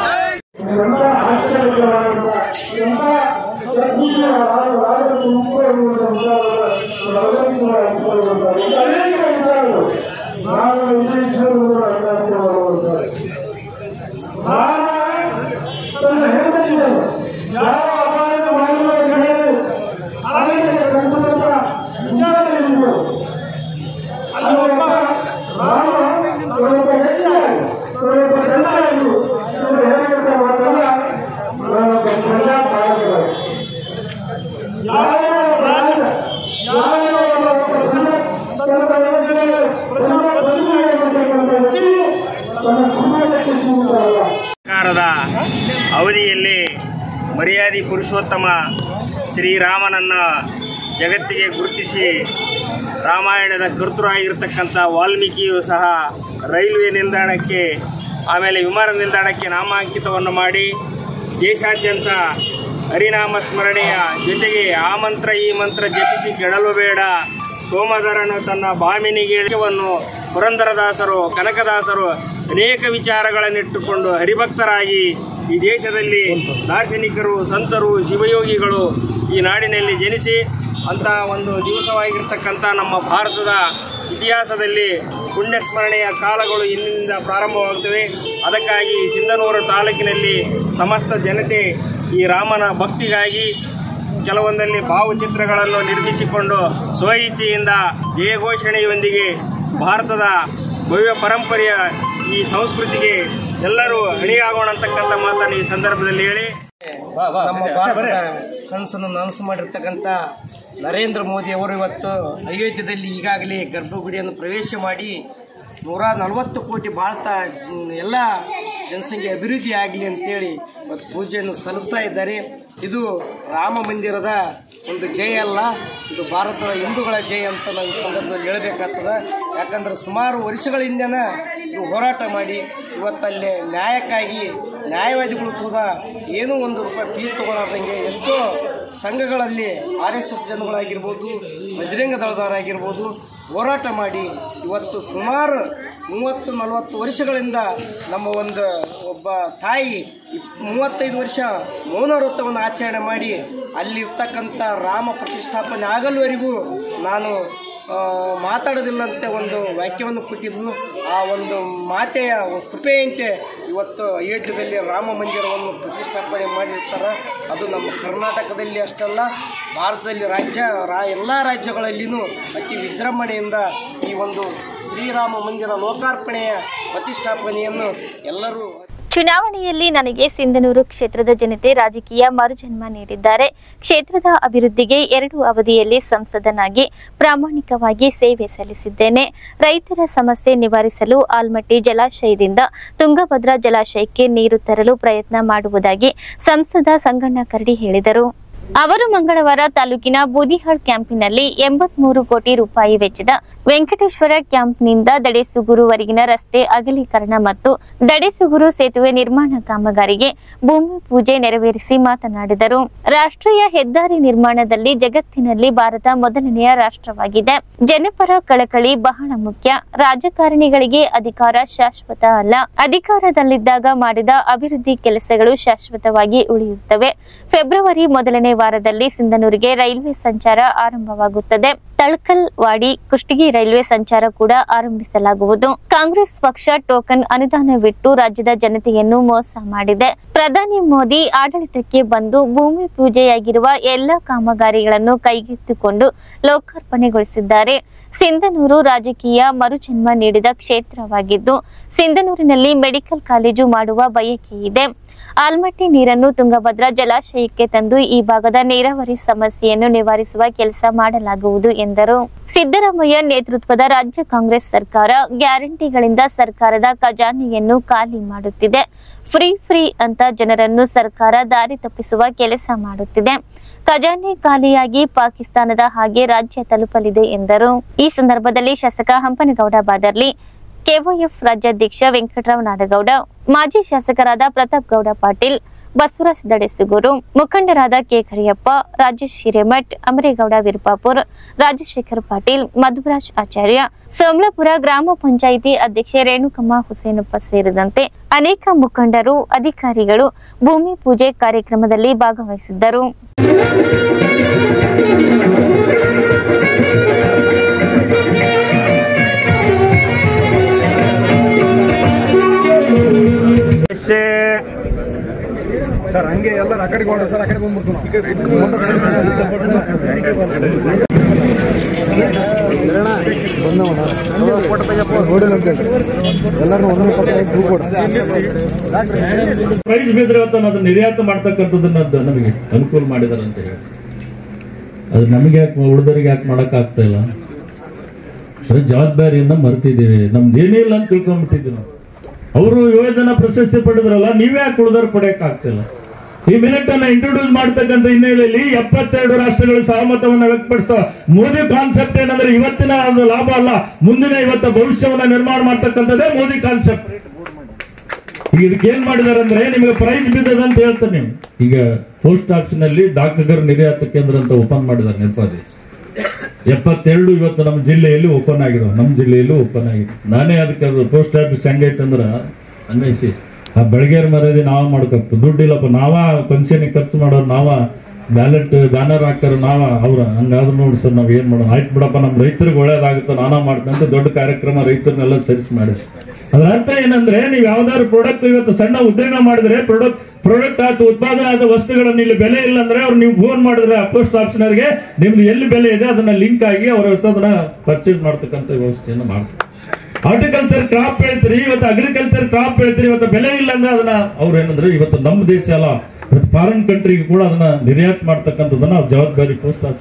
ಸರ್ಕಾರದ ಅವಧಿಯಲ್ಲಿ ಮರ್ಯಾದಿ ಪುರುಷೋತ್ತಮ ಶ್ರೀರಾಮನನ್ನು ಜಗತ್ತಿಗೆ ಗುರುತಿಸಿ ರಾಮಾಯಣದ ಕರ್ತೃರಾಗಿರ್ತಕ್ಕಂಥ ವಾಲ್ಮೀಕಿಯು ಸಹ ರೈಲ್ವೆ ನಿಲ್ದಾಣಕ್ಕೆ ಆಮೇಲೆ ವಿಮಾನ ನಿಲ್ದಾಣಕ್ಕೆ ನಾಮಾಂಕಿತವನ್ನು ಮಾಡಿ ದೇಶಾದ್ಯಂತ ಹರಿನಾಮ ಸ್ಮರಣೆಯ ಜೊತೆಗೆ ಆ ಮಂತ್ರ ಈ ಮಂತ್ರ ಜಪಿಸಿ ಕೆಡಲು ಬೇಡ ಸೋಮದರನು ತನ್ನ ಬಾಮಿನಿಗೆ ವನ್ನು ಪುರಂದರದಾಸರು ಕನಕದಾಸರು ಅನೇಕ ವಿಚಾರಗಳನ್ನಿಟ್ಟುಕೊಂಡು ಹರಿಭಕ್ತರಾಗಿ ಈ ದೇಶದಲ್ಲಿ ದಾರ್ಶನಿಕರು ಸಂತರು ಶಿವಯೋಗಿಗಳು ಈ ನಾಡಿನಲ್ಲಿ ಜನಿಸಿ ಅಂತ ಒಂದು ದಿವಸವಾಗಿರ್ತಕ್ಕಂಥ ನಮ್ಮ ಭಾರತದ ಇತಿಹಾಸದಲ್ಲಿ ಪುಣ್ಯ ಸ್ಮರಣೆಯ ಕಾಲಗಳು ಇಂದಿನಿಂದ ಪ್ರಾರಂಭವಾಗುತ್ತವೆ ಅದಕ್ಕಾಗಿ ಸಿಂಧನೂರು ತಾಲೂಕಿನಲ್ಲಿ ಸಮಸ್ತ ಜನತೆ ಈ ರಾಮನ ಭಕ್ತಿಗಾಗಿ ಕೆಲವೊಂದಲ್ಲಿ ಭಾವಚಿತ್ರಗಳನ್ನು ನಿರ್ಮಿಸಿಕೊಂಡು ಸ್ವಇಚ್ಛೆಯಿಂದ ಜಯಘೋಷಣೆಯೊಂದಿಗೆ ಭಾರತದ ಭವ್ಯ ಪರಂಪರೆಯ ಈ ಸಂಸ್ಕೃತಿಗೆ ಎಲ್ಲರೂ ಅಣಿಯಾಗೋಣ ಅಂತಕ್ಕಂಥ ಮಾತನ್ನು ಈ ಸಂದರ್ಭದಲ್ಲಿ ಹೇಳಿ ನಮ್ಮ ಭಾರತದ ಕನಸನ್ನು ನನಸು ಮಾಡಿರ್ತಕ್ಕಂಥ ನರೇಂದ್ರ ಮೋದಿ ಅವರು ಇವತ್ತು ಅಯೋಧ್ಯೆಯಲ್ಲಿ ಈಗಾಗಲೇ ಗರ್ಭಗುಡಿಯನ್ನು ಪ್ರವೇಶ ಮಾಡಿ ನೂರ ನಲವತ್ತು ಕೋಟಿ ಭಾರತ ಜನ್- ಎಲ್ಲ ಜನಸಂಖ್ಯೆ ಅಭಿವೃದ್ಧಿ ಆಗಲಿ ಅಂತೇಳಿ ಇವತ್ತು ಪೂಜೆಯನ್ನು ಸಲ್ಲಿಸ್ತಾ ಇದ್ದಾರೆ ಇದು ರಾಮ ಮಂದಿರದ ಒಂದು ಜಯ ಅಲ್ಲ ಇದು ಭಾರತದ ಹಿಂದೂಗಳ ಜಯ ಅಂತ ನಾವು ಈ ಸಂದರ್ಭದಲ್ಲಿ ಹೇಳಬೇಕಾಗ್ತದೆ ಯಾಕಂದ್ರೆ ಸುಮಾರು ವರ್ಷಗಳಿಂದನ ಇದು ಹೋರಾಟ ಮಾಡಿ ಇವತ್ತಲ್ಲಿ ನ್ಯಾಯಕ್ಕಾಗಿ ನ್ಯಾಯವಾದಿಗಳು ಸುದಾ ಏನೂ ಒಂದು ರೂಪಾಯಿ ಫೀಸ್ ತಗೊಳ್ಳಾರ್ದಂಗೆ ಎಷ್ಟೋ ಸಂಘಗಳಲ್ಲಿ ಆರ್ ಎಸ್ ಎಸ್ ಜನಗಳಾಗಿರ್ಬೋದು ಬಜರಂಗ ದಳದವರಾಗಿರ್ಬೋದು ಹೋರಾಟ ಮಾಡಿ ಇವತ್ತು ಸುಮಾರು ಮೂವತ್ತು ನಲವತ್ತು ವರ್ಷಗಳಿಂದ ನಮ್ಮ ಒಂದು ಒಬ್ಬ ತಾಯಿ ಇಪ್ ಮೂವತ್ತೈದು ವರ್ಷ ಮೌನ ವೃತ್ತವನ್ನು ಆಚರಣೆ ಮಾಡಿ ಅಲ್ಲಿರ್ತಕ್ಕಂಥ ರಾಮ ಪ್ರತಿಷ್ಠಾಪನೆ ಆಗಲ್ವರೆಗೂ ನಾನು ಆ, ಮಾತಾಡೋದಿಲ್ಲಂತೆ ಒಂದು ವಾಕ್ಯವನ್ನು ಕೊಟ್ಟಿದ್ದು ಆ ಒಂದು ಮಾತೆಯ ಕೃಪೆಯಂತೆ ಇವತ್ತು ಅಯೋಧ್ಯೆಯಲ್ಲಿ ರಾಮ ಮಂದಿರವನ್ನು ಪ್ರತಿಷ್ಠಾಪನೆ ಮಾಡಿರ್ತಾರೆ ಅದು ನಮ್ಮ ಕರ್ನಾಟಕದಲ್ಲಿ ಅಷ್ಟಲ್ಲ ಭಾರತದಲ್ಲಿ ರಾಜ್ಯ ರಾ ಎಲ್ಲ ರಾಜ್ಯಗಳಲ್ಲಿಯೂ ಅತಿ ವಿಜೃಂಭಣೆಯಿಂದ ಈ ಒಂದು ಶ್ರೀರಾಮ ಮಂದಿರ ಲೋಕಾರ್ಪಣೆಯ ಪ್ರತಿಷ್ಠಾಪನೆಯನ್ನು ಎಲ್ಲರೂ ಚುನಾವಣೆಯಲ್ಲಿ ನನಗೆ ಸಿಂಧನೂರು ಕ್ಷೇತ್ರದ ಜನತೆ ರಾಜಕೀಯ ಮರುಜನ್ಮ ನೀಡಿದ್ದಾರೆ ಕ್ಷೇತ್ರದ ಅಭಿವೃದ್ಧಿಗೆ ಎರಡು ಅವಧಿಯಲ್ಲಿ ಸಂಸದನಾಗಿ ಪ್ರಾಮಾಣಿಕವಾಗಿ ಸೇವೆ ಸಲ್ಲಿಸಿದ್ದೇನೆ ರೈತರ ಸಮಸ್ಯೆ ನಿವಾರಿಸಲು ಆಲ್ಮಟ್ಟಿ ಜಲಾಶಯದಿಂದ ತುಂಗಭದ್ರಾ ಜಲಾಶಯಕ್ಕೆ ನೀರು ತರಲು ಪ್ರಯತ್ನ ಮಾಡುವುದಾಗಿ ಸಂಸದ ಸಂಗಣ್ಣ ಕರಡಿ ಹೇಳಿದರು ಅವರು ಮಂಗಳವಾರ ತಾಲೂಕಿನ ಬೂದಿಹಾಳ್ ಕ್ಯಾಂಪಿನಲ್ಲಿ ಎಂಬತ್ಮೂರು ಕೋಟಿ ರೂಪಾಯಿ ವೆಚ್ಚದ ವೆಂಕಟೇಶ್ವರ ಕ್ಯಾಂಪ್ನಿಂದ ದಡೆಸುಗುರುವರೆಗಿನ ರಸ್ತೆ ಅಗಲೀಕರಣ ಮತ್ತು ದಡೆಸುಗುರು ಸೇತುವೆ ನಿರ್ಮಾಣ ಕಾಮಗಾರಿಗೆ ಭೂಮಿ ಪೂಜೆ ನೆರವೇರಿಸಿ ಮಾತನಾಡಿದರು ರಾಷ್ಟ್ರೀಯ ಹೆದ್ದಾರಿ ನಿರ್ಮಾಣದಲ್ಲಿ ಜಗತ್ತಿನಲ್ಲಿ ಭಾರತ ಮೊದಲನೆಯ ರಾಷ್ಟ್ರವಾಗಿದೆ ಜನಪರ ಕಳಕಳಿ ಬಹಳ ಮುಖ್ಯ ರಾಜಕಾರಣಿಗಳಿಗೆ ಅಧಿಕಾರ ಶಾಶ್ವತ ಅಲ್ಲ ಅಧಿಕಾರದಲ್ಲಿದ್ದಾಗ ಮಾಡಿದ ಅಭಿವೃದ್ಧಿ ಕೆಲಸಗಳು ಶಾಶ್ವತವಾಗಿ ಉಳಿಯುತ್ತವೆ ಫೆಬ್ರವರಿ ಮೊದಲನೇ ವಾರದಲ್ಲಿ ಸಿಂಧನೂರಿಗೆ ರೈಲ್ವೆ ಸಂಚಾರ ಆರಂಭವಾಗುತ್ತದೆ ತಳಕಲ್ ವಾಡಿ ಕುಷ್ಟಗಿ ರೈಲ್ವೆ ಸಂಚಾರ ಕೂಡ ಆರಂಭಿಸಲಾಗುವುದು ಕಾಂಗ್ರೆಸ್ ಪಕ್ಷ ಟೋಕನ್ ಅನುದಾನವಿಟ್ಟು ರಾಜ್ಯದ ಜನತೆಯನ್ನು ಮೋಸ ಮಾಡಿದೆ ಪ್ರಧಾನಿ ಮೋದಿ ಆಡಳಿತಕ್ಕೆ ಬಂದು ಭೂಮಿ ಪೂಜೆಯಾಗಿರುವ ಎಲ್ಲ ಕಾಮಗಾರಿಗಳನ್ನು ಕೈಗೆತ್ತಿಕೊಂಡು ಲೋಕಾರ್ಪಣೆಗೊಳಿಸಿದ್ದಾರೆ ಸಿಂಧನೂರು ರಾಜಕೀಯ ಮರುಜನ್ಮ ನೀಡಿದ ಕ್ಷೇತ್ರವಾಗಿದ್ದು ಸಿಂಧನೂರಿನಲ್ಲಿ ಮೆಡಿಕಲ್ ಕಾಲೇಜು ಮಾಡುವ ಬಯಕೆ ಇದೆ ಆಲ್ಮಟ್ಟಿ ನೀರನ್ನು ತುಂಗಭದ್ರಾ ಜಲಾಶಯಕ್ಕೆ ತಂದು ಈ ಭಾಗದ ನೀರಾವರಿ ಸಮಸ್ಯೆಯನ್ನು ನಿವಾರಿಸುವ ಕೆಲಸ ಮಾಡಲಾಗುವುದು ಎಂದರು ಸಿದ್ದರಾಮಯ್ಯ ನೇತೃತ್ವದ ರಾಜ್ಯ ಕಾಂಗ್ರೆಸ್ ಸರ್ಕಾರ ಗ್ಯಾರಂಟಿಗಳಿಂದ ಸರ್ಕಾರದ ಖಜಾನೆಯನ್ನು ಖಾಲಿ ಮಾಡುತ್ತಿದೆ ಫ್ರೀ ಫ್ರೀ ಅಂತ ಜನರನ್ನು ಸರ್ಕಾರ ದಾರಿ ತಪ್ಪಿಸುವ ಕೆಲಸ ಮಾಡುತ್ತಿದೆ ಖಜಾನೆ ಖಾಲಿಯಾಗಿ ಪಾಕಿಸ್ತಾನದ ಹಾಗೆ ರಾಜ್ಯ ತಲುಪಲಿದೆ ಎಂದರು ಈ ಸಂದರ್ಭದಲ್ಲಿ ಶಾಸಕ ಹಂಪನಗೌಡ ಬಾದರ್ಲಿ ಕೆಒಎಫ್ ರಾಜ್ಯಾಧ್ಯಕ್ಷ ವೆಂಕಟರಾವ್ ನಾಡಗೌಡ ಮಾಜಿ ಶಾಸಕರಾದ ಪ್ರತಾಪ್ ಗೌಡ ಪಾಟೀಲ್ ಬಸವರಾಜ್ ದಡೆಸುಗೂರು ಮುಖಂಡರಾದ ಕೆ ಕರಿಯಪ್ಪ ರಾಜೇಶ್ ಹಿರೇಮಠ್ ಅಮರೇಗೌಡ ವಿರುಪಾಪುರ್ ರಾಜಶೇಖರ್ ಪಾಟೀಲ್ ಮಧುರಾಜ್ ಆಚಾರ್ಯ ಸೋಮಲಾಪುರ ಗ್ರಾಮ ಪಂಚಾಯಿತಿ ಅಧ್ಯಕ್ಷೆ ರೇಣುಕಮ್ಮ ಹುಸೇನಪ್ಪ ಸೇರಿದಂತೆ ಅನೇಕ ಮುಖಂಡರು ಅಧಿಕಾರಿಗಳು ಭೂಮಿ ಪೂಜೆ ಕಾರ್ಯಕ್ರಮದಲ್ಲಿ ಭಾಗವಹಿಸಿದ್ದರು ಸರ್ ಹಂಗೆ ಎಲ್ಲರೂ ಆ ಕಡೆಗೆ ಹೊರಡ್ರಿ ಸರ್ ಆ ಕಡೆ ಬಂದ್ಬಿಡ್ತು ಎಲ್ಲರೂ ಒಂದೊಂದು ಪ್ರೈಸ್ ಬಿದ್ರೆ ಇವತ್ತು ಅದು ನಿರ್ಯಾತ ಮಾಡ್ತಕ್ಕಂಥದ್ದನ್ನ ಅದು ನಮಗೆ ಅನುಕೂಲ ಮಾಡಿದಾರೆ ಅಂತ ಹೇಳಿ ಅದು ನಮಗೆ ಯಾಕೆ ಉಳಿದರಿಗೆ ಯಾಕೆ ಮಾಡಕ್ ಆಗ್ತಾ ಇಲ್ಲ ಸರಿ ಜವಾಬ್ದಾರಿಯನ್ನ ಮರ್ತಿದ್ದೀವಿ ನಮ್ದು ಏನಿಲ್ಲ ಅಂತ ತಿಳ್ಕೊಂಡ್ಬಿಟ್ಟಿದ್ವಿ ನಾವು ಅವರು ಏಳು ಜನ ಪ್ರಶಸ್ತಿ ಪಡೆದ್ರಲ್ಲ ನೀವೇ ಯಾಕೆ ಉಳಿದವ್ರು ಪಡೆಯಕ್ ಆಗ್ತಿಲ್ಲ ಈ ಮಿನಿಟ್ ಅನ್ನ ಇಂಟ್ರೊಡ್ಯೂಸ್ ಮಾಡ್ತಕ್ಕಂಥ ಹಿನ್ನೆಲೆಯಲ್ಲಿ ಎಪ್ಪತ್ತೆರಡು ರಾಷ್ಟ್ರಗಳು ಸಹಮತವನ್ನ ವ್ಯಕ್ತಪಡಿಸ್ತಾವ ಮೋದಿ ಕಾನ್ಸೆಪ್ಟ್ ಏನಂದ್ರೆ ಇವತ್ತಿನ ಒಂದು ಲಾಭ ಅಲ್ಲ ಮುಂದಿನ ಇವತ್ತ ಭವಿಷ್ಯವನ್ನ ನಿರ್ಮಾಣ ಮಾಡ್ತಕ್ಕಂಥದ್ದೇ ಮೋದಿ ಕಾನ್ಸೆಪ್ಟ್ ಈಗ ಇದಕ್ಕೆ ಏನ್ ಮಾಡಿದಾರೆ ಅಂದ್ರೆ ನಿಮಗೆ ಪ್ರೈಸ್ ಬಿದ್ದದ ಅಂತ ಹೇಳ್ತಾರೆ ನೀವು ಈಗ ಪೋಸ್ಟ್ ಆಫೀಸ್ ನಲ್ಲಿ ಡಾಕ್ಟರ್ ನಿರ್ಯಾತ ಕೇಂದ್ರ ಅಂತ ಓಪನ್ ಮಾಡಿದ್ದಾರೆ ನಿರ್ಪಾದಿ ಎಪ್ಪತ್ತೆರಡು ಇವತ್ತು ನಮ್ಮ ಜಿಲ್ಲೆಯಲ್ಲಿ ಓಪನ್ ಆಗಿರೋ ನಮ್ಮ ಜಿಲ್ಲೆಯಲ್ಲೂ ಓಪನ್ ಆಗಿದೆ ನಾನೇ ಅದಕ್ಕೆ ಅದು ಪೋಸ್ಟ್ ಆಫೀಸ್ ಹೆಂಗೈತಂದ್ರ ಅನ್ವಯಿಸಿ ಆ ಬೆಳಗ್ಗೆರ ಮರ್ಯಾದೆ ನಾವ ಮಾಡ್ಬೇಕು ದುಡ್ಡು ಇಲ್ಲಪ್ಪ ನಾವ ಪೆನ್ಷನ್ ಖರ್ಚು ಮಾಡೋರು ನಾವ ಬ್ಯಾಲೆಟ್ ಬ್ಯಾನರ್ ಹಾಕ್ತಾರ ನಾವ ಅವ್ರ ಹಂಗಾದ್ರೂ ನೋಡಿ ಸರ್ ನಾವ್ ಏನ್ ಮಾಡೋಣ ಆಯ್ತು ಬಿಡಪ್ಪ ನಮ್ ರೈತರಿಗೆ ಒಳ್ಳೇದಾಗುತ್ತೆ ನಾನಾ ಮಾಡ್ತೇನೆ ಅಂತ ದೊಡ್ಡ ಕಾರ್ಯಕ್ರಮ ರೈತರನ್ನೆಲ್ಲ ಸೇರಿಸಿ ಮಾಡಿ ಅದ್ರ ಅರ್ಥ ಏನಂದ್ರೆ ನೀವು ಯಾವ್ದಾದ್ರು ಪ್ರಾಡಕ್ಟ್ ಇವತ್ತು ಸಣ್ಣ ಉದ್ಯೋಗ ಮಾಡಿದ್ರೆ ಪ್ರಾಡಕ್ಟ್ ಪ್ರಾಡಕ್ಟ್ ಆಯ್ತು ಉತ್ಪಾದನೆ ಆದ ವಸ್ತುಗಳನ್ನ ಇಲ್ಲಿ ಬೆಲೆ ಇಲ್ಲ ಅಂದ್ರೆ ಅವ್ರು ನೀವು ಫೋನ್ ಮಾಡಿದ್ರೆ ಪೋಸ್ಟ್ ಆಫೀಸ್ನವ್ರಿಗೆ ನಿಮ್ದು ಎಲ್ಲಿ ಬೆಲೆ ಇದೆ ಅದನ್ನ ಲಿಂಕ್ ಆಗಿ ಅವ್ರ ಇವತ್ತು ಅದನ್ನ ಪರ್ಚೇಸ್ ಮಾಡ್ತಕ್ಕಂಥ ವ್ಯವಸ್ಥೆಯನ್ನು ಮಾಡ್ತಾರೆ ಹಾರ್ಟಿಕಲ್ಚರ್ ಕ್ರಾಪ್ ಹೇಳ್ತೀರಿ ಇವತ್ತು ಅಗ್ರಿಕಲ್ಚರ್ ಕ್ರಾಪ್ ಹೇಳ್ತೀರಿ ಇವತ್ತು ಬೆಲೆ ಇಲ್ಲ ಅಂದ್ರೆ ಅದನ್ನ ಅವ್ರು ಏನಂದ್ರೆ ಇವತ್ತು ನಮ್ಮ ದೇಶ ಅಲ್ಲ ಇವತ್ತು ಫಾರಿನ್ ಕಂಟ್ರಿಗೆ ಕೂಡ ಅದನ್ನ ನಿರ್ಯಾತ ಮಾಡ್ತಕ್ಕಂಥದ್ದನ್ನ ಅವ್ರ ಜವಾಬ್ದಾರಿ ಪೋಸ್ಟ್ ಆಫೀಸ್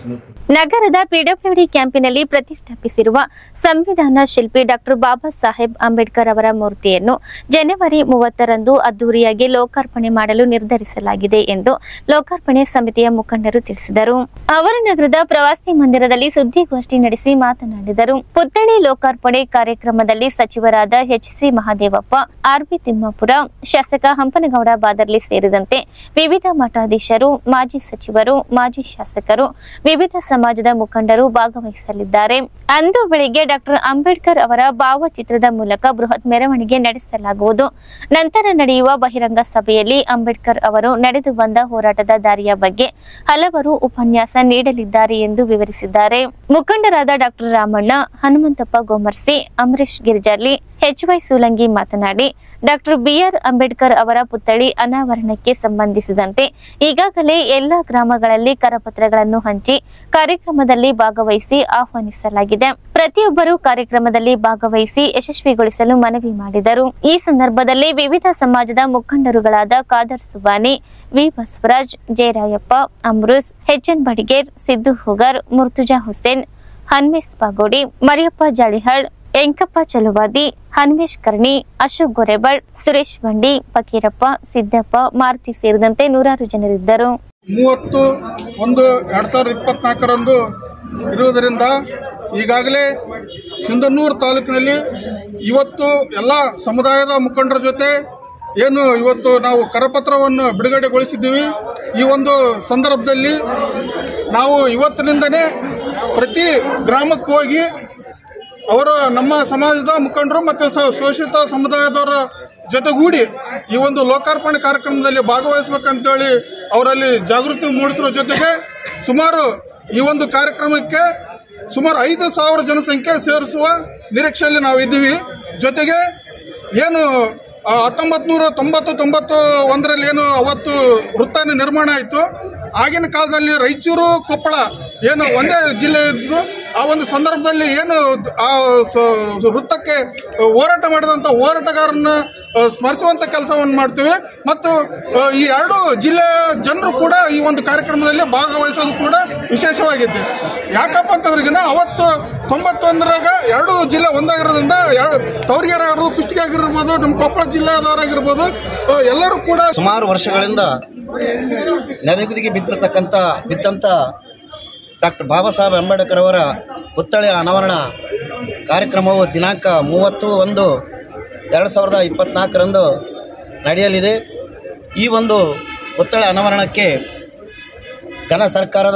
ನಗರದ ಪಿಡಬ್ಲ್ಯೂಡಿ ಕ್ಯಾಂಪಿನಲ್ಲಿ ಪ್ರತಿಷ್ಠಾಪಿಸಿರುವ ಸಂವಿಧಾನ ಶಿಲ್ಪಿ ಡಾಕ್ಟರ್ ಬಾಬಾ ಸಾಹೇಬ್ ಅಂಬೇಡ್ಕರ್ ಅವರ ಮೂರ್ತಿಯನ್ನು ಜನವರಿ ಮೂವತ್ತರಂದು ಅದ್ದೂರಿಯಾಗಿ ಲೋಕಾರ್ಪಣೆ ಮಾಡಲು ನಿರ್ಧರಿಸಲಾಗಿದೆ ಎಂದು ಲೋಕಾರ್ಪಣೆ ಸಮಿತಿಯ ಮುಖಂಡರು ತಿಳಿಸಿದರು ಅವರು ನಗರದ ಪ್ರವಾಸಿ ಮಂದಿರದಲ್ಲಿ ಸುದ್ದಿಗೋಷ್ಠಿ ನಡೆಸಿ ಮಾತನಾಡಿದರು ಪುತ್ಥಳಿ ಲೋಕಾರ್ಪಣೆ ಕಾರ್ಯಕ್ರಮದಲ್ಲಿ ಸಚಿವರಾದ H C Mahadevappa RB Timmapura ಶಾಸಕ ಹಂಪನಗೌಡ ಬಾದರ್ಲಿ ಸೇರಿದಂತೆ ವಿವಿಧ ಮಠಾಧೀಶರು ಮಾಜಿ ಸಚಿವರು ಮಾಜಿ ಶಾಸಕರು ವಿವಿಧ ಸಮಾಜದ ಮುಖಂಡರು ಭಾಗವಹಿಸಲಿದ್ದಾರೆ ಅಂದು ಬೆಳಿಗ್ಗೆ ಡಾಕ್ಟರ್ ಅಂಬೇಡ್ಕರ್ ಅವರ ಭಾವಚಿತ್ರದ ಮೂಲಕ ಬೃಹತ್ ಮೆರವಣಿಗೆ ನಡೆಸಲಾಗುವುದು ನಂತರ ನಡೆಯುವ ಬಹಿರಂಗ ಸಭೆಯಲ್ಲಿ ಅಂಬೇಡ್ಕರ್ ಅವರು ನಡೆದು ಬಂದ ಹೋರಾಟದ ದಾರಿಯ ಬಗ್ಗೆ ಹಲವರು ಉಪನ್ಯಾಸ ನೀಡಲಿದ್ದಾರೆ ಎಂದು ವಿವರಿಸಿದ್ದಾರೆ ಮುಖಂಡರಾದ ಡಾಕ್ಟರ್ ರಾಮಣ್ಣ ಹನುಮಂತಪ್ಪ ಗೋಮರ್ಸಿ ಅಂಬರೀಶ್ ಗಿರ್ಜರ್ಲಿ ಎಚ್ವೈ ಸೂಲಂಗಿ ಮಾತನಾಡಿ ಡಾಕ್ಟರ್ ಬಿಆರ್ ಅಂಬೇಡ್ಕರ್ ಅವರ ಪುತ್ಥಳಿ ಅನಾವರಣಕ್ಕೆ ಸಂಬಂಧಿಸಿದಂತೆ ಈಗಾಗಲೇ ಎಲ್ಲಾ ಗ್ರಾಮಗಳಲ್ಲಿ ಕರಪತ್ರಗಳನ್ನು ಹಂಚಿ ಕಾರ್ಯಕ್ರಮದಲ್ಲಿ ಭಾಗವಹಿಸಿ ಆಹ್ವಾನಿಸಲಾಗಿದೆ ಪ್ರತಿಯೊಬ್ಬರು ಕಾರ್ಯಕ್ರಮದಲ್ಲಿ ಭಾಗವಹಿಸಿ ಯಶಸ್ವಿಗೊಳಿಸಲು ಮನವಿ ಮಾಡಿದರು ಈ ಸಂದರ್ಭದಲ್ಲಿ ವಿವಿಧ ಸಮಾಜದ ಮುಖಂಡರುಗಳಾದ ಖಾದರ್ ಸುಬಾನಿ ವಿ ಬಸವರಾಜ್ ಜಯರಾಯಪ್ಪ ಅಮ್ರೂಸ್ ಎಚ್ಎನ್ ಬಡಿಗೇರ್ ಸಿದ್ದು ಹುಗರ್ ಮುರ್ತುಜಾ ಹುಸೇನ್ ಹನ್ಮೇಶ್ ಪಾಗೋಡಿ ಮರಿಯಪ್ಪ ಜಾಳಿಹಳ್ ಎಂಕಪ್ಪ ಚಲುವಾದಿ ಹನ್ಮೇಶ್ ಕರ್ಣಿ ಅಶೋಕ್ ಗೊರೆಬಳ್ ಸುರೇಶ್ ಬಂಡಿ ಫಕೀರಪ್ಪ ಸಿದ್ದಪ್ಪ ಮಾರುತಿ ಸೇರಿದಂತೆ ನೂರಾರು ಜನರಿದ್ದರು ಮೂವತ್ತು ಒಂದು ಎರಡು ಸಾವಿರದ ಇಪ್ಪತ್ನಾಲ್ಕರಂದು ಇರುವುದರಿಂದ ಈಗಾಗಲೇ ಸಿಂಧನೂರು ತಾಲೂಕಿನಲ್ಲಿ ಇವತ್ತು ಎಲ್ಲ ಸಮುದಾಯದ ಮುಖಂಡರ ಜೊತೆ ಏನು ಇವತ್ತು ನಾವು ಕರಪತ್ರವನ್ನು ಬಿಡುಗಡೆಗೊಳಿಸಿದ್ದೀವಿ ಈ ಒಂದು ಸಂದರ್ಭದಲ್ಲಿ ನಾವು ಇವತ್ತಿನಿಂದನೇ ಪ್ರತಿ ಗ್ರಾಮಕ್ಕೆ ಹೋಗಿ ಅವರು ನಮ್ಮ ಸಮಾಜದ ಮುಖಂಡರು ಮತ್ತು ಸ- ಶೋಷಿತ ಸಮುದಾಯದವರ ಜೊತೆಗೂಡಿ ಈ ಒಂದು ಲೋಕಾರ್ಪಣೆ ಕಾರ್ಯಕ್ರಮದಲ್ಲಿ ಭಾಗವಹಿಸಬೇಕಂತೇಳಿ ಅವರಲ್ಲಿ ಜಾಗೃತಿ ಮೂಡಿಸುವ ಜೊತೆಗೆ ಸುಮಾರು ಈ ಒಂದು ಕಾರ್ಯಕ್ರಮಕ್ಕೆ ಸುಮಾರು ಐದು ಸಾವಿರ ಜನಸಂಖ್ಯೆ ಸೇರಿಸುವ ನಿರೀಕ್ಷೆಯಲ್ಲಿ ನಾವು ಇದ್ದೀವಿ ಜೊತೆಗೆ ಏನು ಹತ್ತೊಂಬತ್ತು ನೂರ ತೊಂಬತ್ತು ತೊಂಬತ್ತು ಒಂದರಲ್ಲಿ ಏನು ಅವತ್ತು ವೃತ್ತಾನ ನಿರ್ಮಾಣ ಆಯಿತು ಆಗಿನ ಕಾಲದಲ್ಲಿ ರಾಯಚೂರು ಕೊಪ್ಪಳ ಏನು ಒಂದೇ ಜಿಲ್ಲೆ ಇದ್ದು ಆ ಒಂದು ಸಂದರ್ಭದಲ್ಲಿ ಏನು ಆ ಸ- ವೃತ್ತಕ್ಕೆ ಹೋರಾಟ ಮಾಡಿದಂಥ ಹೋರಾಟಗಾರನ್ನ ಆ, ಸ್ಮರಿಸುವಂತ ಕೆಲಸವನ್ನು ಮಾಡ್ತೀವಿ ಮತ್ತು ಆ, ಈ ಎರಡು ಜಿಲ್ಲೆಯ ಜನರು ಕೂಡ ಈ ಒಂದು ಕಾರ್ಯಕ್ರಮದಲ್ಲಿ ಭಾಗವಹಿಸೋದು ಕೂಡ ವಿಶೇಷವಾಗಿದೆ ಯಾಕಪ್ಪ ಅಂತಂದ್ರಿಗಿನ ಅವತ್ತು ತೊಂಬತ್ತೊಂದರಾಗ ಎರಡು ಜಿಲ್ಲೆ ಒಂದಾಗಿರೋದ್ರಿಂದ ತವರಿಗೆರೆ ಆಗಿರ್ಬೋದು ಕುಷ್ಟಗಿ ಆಗಿರ್ಬೋದು ನಮ್ಮ ಕೊಪ್ಪಳ ಜಿಲ್ಲೆದವರಾಗಿರ್ಬೋದು ಆ, ಎಲ್ಲರೂ ಕೂಡ ಸುಮಾರು ವರ್ಷಗಳಿಂದ ನೆನೆಗುದಿಗೆ ಬಿದ್ದಿರತಕ್ಕಂಥ ಬಿದ್ದಂಥ ಡಾಕ್ಟರ್ ಬಾಬಾ ಸಾಹೇಬ್ ಅಂಬೇಡ್ಕರ್ ಅವರ ಪುತ್ಥಳಿಯ ಅನಾವರಣ ಕಾರ್ಯಕ್ರಮವು ದಿನಾಂಕ ಮೂವತ್ತು ಒಂದು ಎರಡು ಸಾವಿರದ ಇಪ್ಪತ್ತ್ನಾಲ್ಕರಂದು ನಡೆಯಲಿದೆ ಈ ಒಂದು ಪುತ್ಥಳಿ ಅನಾವರಣಕ್ಕೆ ಘನ ಸರ್ಕಾರದ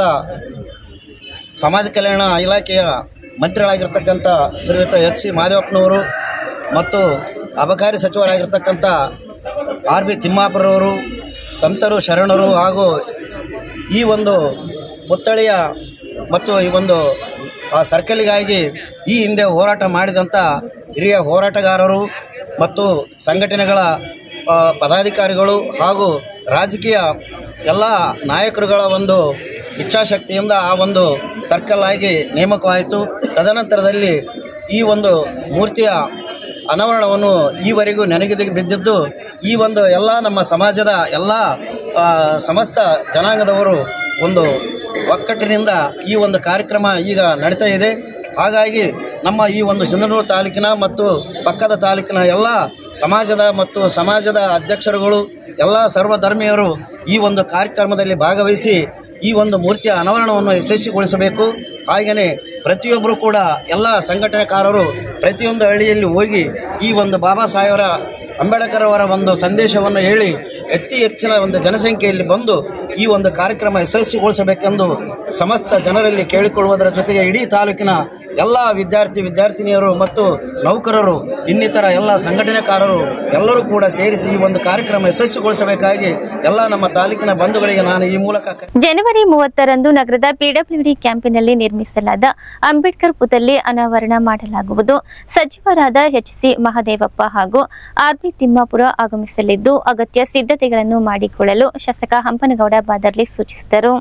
ಸಮಾಜ ಕಲ್ಯಾಣ ಇಲಾಖೆಯ ಮಂತ್ರಿಗಳಾಗಿರ್ತಕ್ಕಂಥ ಶ್ರೀಯುತ ಎಚ್ ಸಿ ಮಾದೇವಪ್ಪನವರು ಮತ್ತು ಅಬಕಾರಿ ಸಚಿವರಾಗಿರ್ತಕ್ಕಂಥ ಆರ್ ಬಿ ತಿಮ್ಮಾಪುರವರು ಸಂತರು ಶರಣರು ಹಾಗೂ ಈ ಒಂದು ಪುತ್ಥಳಿಯ ಮತ್ತು ಈ ಒಂದು ಆ ಸರ್ಕಲಿಗಾಗಿ ಈ ಹಿಂದೆ ಹೋರಾಟ ಮಾಡಿದಂಥ ಹಿರಿಯ ಹೋರಾಟಗಾರರು ಮತ್ತು ಸಂಘಟನೆಗಳ ಆ, ಪದಾಧಿಕಾರಿಗಳು ಹಾಗೂ ರಾಜಕೀಯ ಎಲ್ಲ ನಾಯಕರುಗಳ ಒಂದು ಇಚ್ಛಾಶಕ್ತಿಯಿಂದ ಆ ಒಂದು ಸರ್ಕಲ್ ಆಗಿ ನೇಮಕವಾಯಿತು ತದನಂತರದಲ್ಲಿ ಈ ಒಂದು ಮೂರ್ತಿಯ ಅನಾವರಣವನ್ನು ಈವರೆಗೂ ನೆನಗಿದಿಗೆ ಬಿದ್ದಿದ್ದು ಈ ಒಂದು ಎಲ್ಲ ನಮ್ಮ ಸಮಾಜದ ಎಲ್ಲ ಆ, ಸಮಸ್ತ ಜನಾಂಗದವರು ಒಂದು ಒಕ್ಕಟ್ಟಿನಿಂದ ಈ ಒಂದು ಕಾರ್ಯಕ್ರಮ ಈಗ ನಡೀತಾ ಇದೆ ಹಾಗಾಗಿ ನಮ್ಮ ಈ ಒಂದು ಸಿಂಧನೂರು ತಾಲೂಕಿನ ಮತ್ತು ಪಕ್ಕದ ತಾಲೂಕಿನ ಎಲ್ಲ ಸಮಾಜದ ಮತ್ತು ಸಮಾಜದ ಅಧ್ಯಕ್ಷರುಗಳು ಎಲ್ಲ ಸರ್ವಧರ್ಮೀಯರು ಈ ಒಂದು ಕಾರ್ಯಕ್ರಮದಲ್ಲಿ ಭಾಗವಹಿಸಿ ಈ ಒಂದು ಮೂರ್ತಿಯ ಅನಾವರಣವನ್ನು ಯಶಸ್ವಿಗೊಳಿಸಬೇಕು ಹಾಗೆಯೇ ಪ್ರತಿಯೊಬ್ಬರು ಕೂಡ ಎಲ್ಲ ಸಂಘಟನೆಕಾರರು ಪ್ರತಿಯೊಂದು ಹಳ್ಳಿಯಲ್ಲಿ ಹೋಗಿ ಈ ಒಂದು ಬಾಬಾ ಸಾಹೇಬರ ಅಂಬೇಡ್ಕರ್ ಅವರ ಒಂದು ಸಂದೇಶವನ್ನು ಹೇಳಿ ಅತಿ ಹೆಚ್ಚಿನ ಒಂದು ಜನಸಂಖ್ಯೆಯಲ್ಲಿ ಬಂದು ಈ ಒಂದು ಕಾರ್ಯಕ್ರಮ ಯಶಸ್ವಿಗೊಳಿಸಬೇಕೆಂದು ಸಮಸ್ತ ಜನರಲ್ಲಿ ಕೇಳಿಕೊಳ್ಳುವುದರ ಜೊತೆಗೆ ಇಡೀ ತಾಲೂಕಿನ ಎಲ್ಲ ವಿದ್ಯಾರ್ಥಿ ವಿದ್ಯಾರ್ಥಿನಿಯರು ಮತ್ತು ನೌಕರರು ಇನ್ನಿತರ ಎಲ್ಲ ಸಂಘಟನೆಕಾರರು ಎಲ್ಲರೂ ಕೂಡ ಸೇರಿಸಿ ಈ ಒಂದು ಕಾರ್ಯಕ್ರಮ ಯಶಸ್ವಿಗೊಳಿಸಬೇಕಾಗಿ ಎಲ್ಲ ನಮ್ಮ ತಾಲೂಕಿನ ಬಂಧುಗಳಿಗೆ ನಾನು ಈ ಮೂಲಕ ಕ- ಜನವರಿ ಮೂವತ್ತರಂದು ನಗರದ ಪಿಡಬ್ಲ್ಯೂಡಿ ಕ್ಯಾಂಪಿನಲ್ಲಿ ನಿರ್ಮಿಸಲಾದ ಅಂಬೇಡ್ಕರ್ ಪುತಲಿ ಅನಾವರಣ ಮಾಡಲಾಗುವುದು ಸಚಿವರಾದ ಎಚ್ ಸಿ ಮಹದೇವಪ್ಪ ಹಾಗೂ ಆರ್ಬಿ ತಿಮ್ಮಾಪುರ ಆಗಮಿಸಲಿದ್ದು ಅಗತ್ಯ ಸಿದ್ಧತೆಗಳನ್ನು ಮಾಡಿಕೊಳ್ಳಲು ಶಾಸಕ ಹಂಪನಗೌಡ ಬಾದರ್ಲಿ ಸೂಚಿಸಿದರು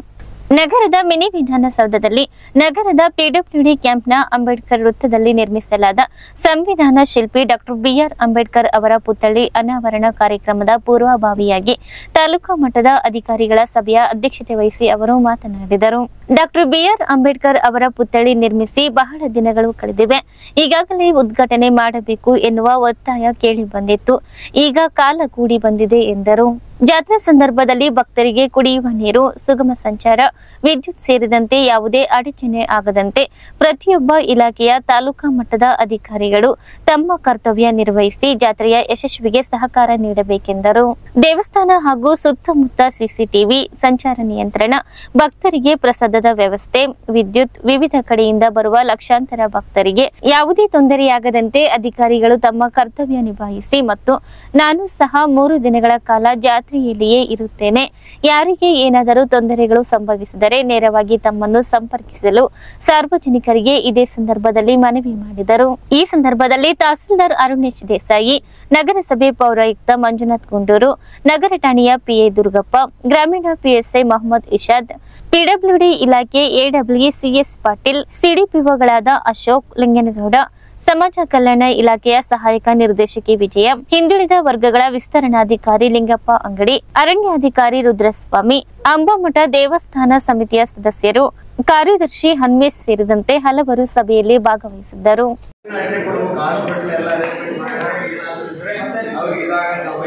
ನಗರದ ಮಿನಿ ವಿಧಾನಸೌಧದಲ್ಲಿ ನಗರದ ಪಿಡಬ್ಲ್ಯೂಡಿ ಕ್ಯಾಂಪ್ನ ಅಂಬೇಡ್ಕರ್ ವೃತ್ತದಲ್ಲಿ ನಿರ್ಮಿಸಲಾದ ಸಂವಿಧಾನ ಶಿಲ್ಪಿ ಡಾಕ್ಟರ್ ಬಿಆರ್ ಅಂಬೇಡ್ಕರ್ ಅವರ ಪುತ್ಥಳಿ ಅನಾವರಣ ಕಾರ್ಯಕ್ರಮದ ಪೂರ್ವಭಾವಿಯಾಗಿ ತಾಲೂಕು ಮಟ್ಟದ ಅಧಿಕಾರಿಗಳ ಸಭೆಯ ಅಧ್ಯಕ್ಷತೆ ವಹಿಸಿ ಅವರು ಮಾತನಾಡಿದರು ಡಾಕ್ಟರ್ ಬಿಆರ್ ಅಂಬೇಡ್ಕರ್ ಅವರ ಪುತ್ಥಳಿ ನಿರ್ಮಿಸಿ ಬಹಳ ದಿನಗಳು ಕಳೆದಿವೆ ಈಗಾಗಲೇ ಉದ್ಘಾಟನೆ ಮಾಡಬೇಕು ಎನ್ನುವ ಒತ್ತಾಯ ಕೇಳಿ ಬಂದಿತ್ತು ಈಗ ಕಾಲ ಕೂಡಿ ಬಂದಿದೆ ಎಂದರು ಜಾತ್ರಾ ಸಂದರ್ಭದಲ್ಲಿ ಭಕ್ತರಿಗೆ ಕುಡಿಯುವ ನೀರು ಸುಗಮ ಸಂಚಾರ ವಿದ್ಯುತ್ ಸೇರಿದಂತೆ ಯಾವುದೇ ಅಡಚಣೆ ಆಗದಂತೆ ಪ್ರತಿಯೊಬ್ಬ ಇಲಾಖೆಯ ತಾಲೂಕಾ ಮಟ್ಟದ ಅಧಿಕಾರಿಗಳು ತಮ್ಮ ಕರ್ತವ್ಯ ನಿರ್ವಹಿಸಿ ಜಾತ್ರೆಯ ಯಶಸ್ವಿಗೆ ಸಹಕಾರ ನೀಡಬೇಕೆಂದರು ದೇವಸ್ಥಾನ ಹಾಗೂ ಸುತ್ತಮುತ್ತ ಸಿಸಿಟಿವಿ ಸಂಚಾರ ನಿಯಂತ್ರಣ ಭಕ್ತರಿಗೆ ಪ್ರಸಾದದ ವ್ಯವಸ್ಥೆ ವಿದ್ಯುತ್ ವಿವಿಧ ಕಡೆಯಿಂದ ಬರುವ ಲಕ್ಷಾಂತರ ಭಕ್ತರಿಗೆ ಯಾವುದೇ ತೊಂದರೆಯಾಗದಂತೆ ಅಧಿಕಾರಿಗಳು ತಮ್ಮ ಕರ್ತವ್ಯ ನಿಭಾಯಿಸಿ ಮತ್ತು ನಾನು ಸಹ ಮೂರು ದಿನಗಳ ಕಾಲ ಜಾತ್ರೆಯಲ್ಲಿಯೇ ಇರುತ್ತೇನೆ ಯಾರಿಗೆ ಏನಾದರೂ ತೊಂದರೆಗಳು ಸಂಭವಿಸಿದರೆ ನೇರವಾಗಿ ತಮ್ಮನ್ನು ಸಂಪರ್ಕಿಸಲು ಸಾರ್ವಜನಿಕರಿಗೆ ಇದೇ ಸಂದರ್ಭದಲ್ಲಿ ಮನವಿ ಮಾಡಿದರು ಈ ಸಂದರ್ಭದಲ್ಲಿ ತಹಸೀಲ್ದಾರ್ ಅರುಣ್ ಎಚ್ ದೇಸಾಯಿ ನಗರಸಭೆ ಪೌರಾಯುಕ್ತ ಮಂಜುನಾಥ್ ಗುಂಡೂರು ನಗರ ಠಾಣೆಯ ಪಿಎ ದುರ್ಗಪ್ಪ ಗ್ರಾಮೀಣ ಪಿಎಸ್ಐ ಮೊಹಮ್ಮದ್ ಇಶಾದ್ ಪಿಡಬ್ಲ್ಯೂಡಿ ಇಲಾಖೆ ಎಡಬ್ಲ್ಯೂ ಸಿಎಸ್ ಪಾಟೀಲ್ ಸಿಡಿಪಿಒಗಳಾದ ಅಶೋಕ್ ಲಿಂಗನಗೌಡ ಸಮಾಜ ಕಲ್ಯಾಣ ಇಲಾಖೆಯ ಸಹಾಯಕ ನಿರ್ದೇಶಕಿ ವಿಜಯ ಹಿಂದುಳಿದ ವರ್ಗಗಳ ವಿಸ್ತರಣಾಧಿಕಾರಿ ಲಿಂಗಪ್ಪ ಅಂಗಡಿ ಅರಣ್ಯಾಧಿಕಾರಿ ರುದ್ರಸ್ವಾಮಿ ಅಂಬಾಮಠ ದೇವಸ್ಥಾನ ಸಮಿತಿಯ ಸದಸ್ಯರು ಕಾರ್ಯದರ್ಶಿ ಹನ್ಮೇಶ್ ಸೇರಿದಂತೆ ಹಲವರು ಸಭೆಯಲ್ಲಿ ಭಾಗವಹಿಸಿದ್ದರು ಹಾಸ್ಪಿಟಲ್ ಎಲ್ಲ ರೆಕಮೆಂಡ್ ಮಾಡಿದಾಗ ಏನಾದ್ರು ಇದ್ರೆ ಅವ್ರಿಗೆ ಇದಾಗ ನಾವು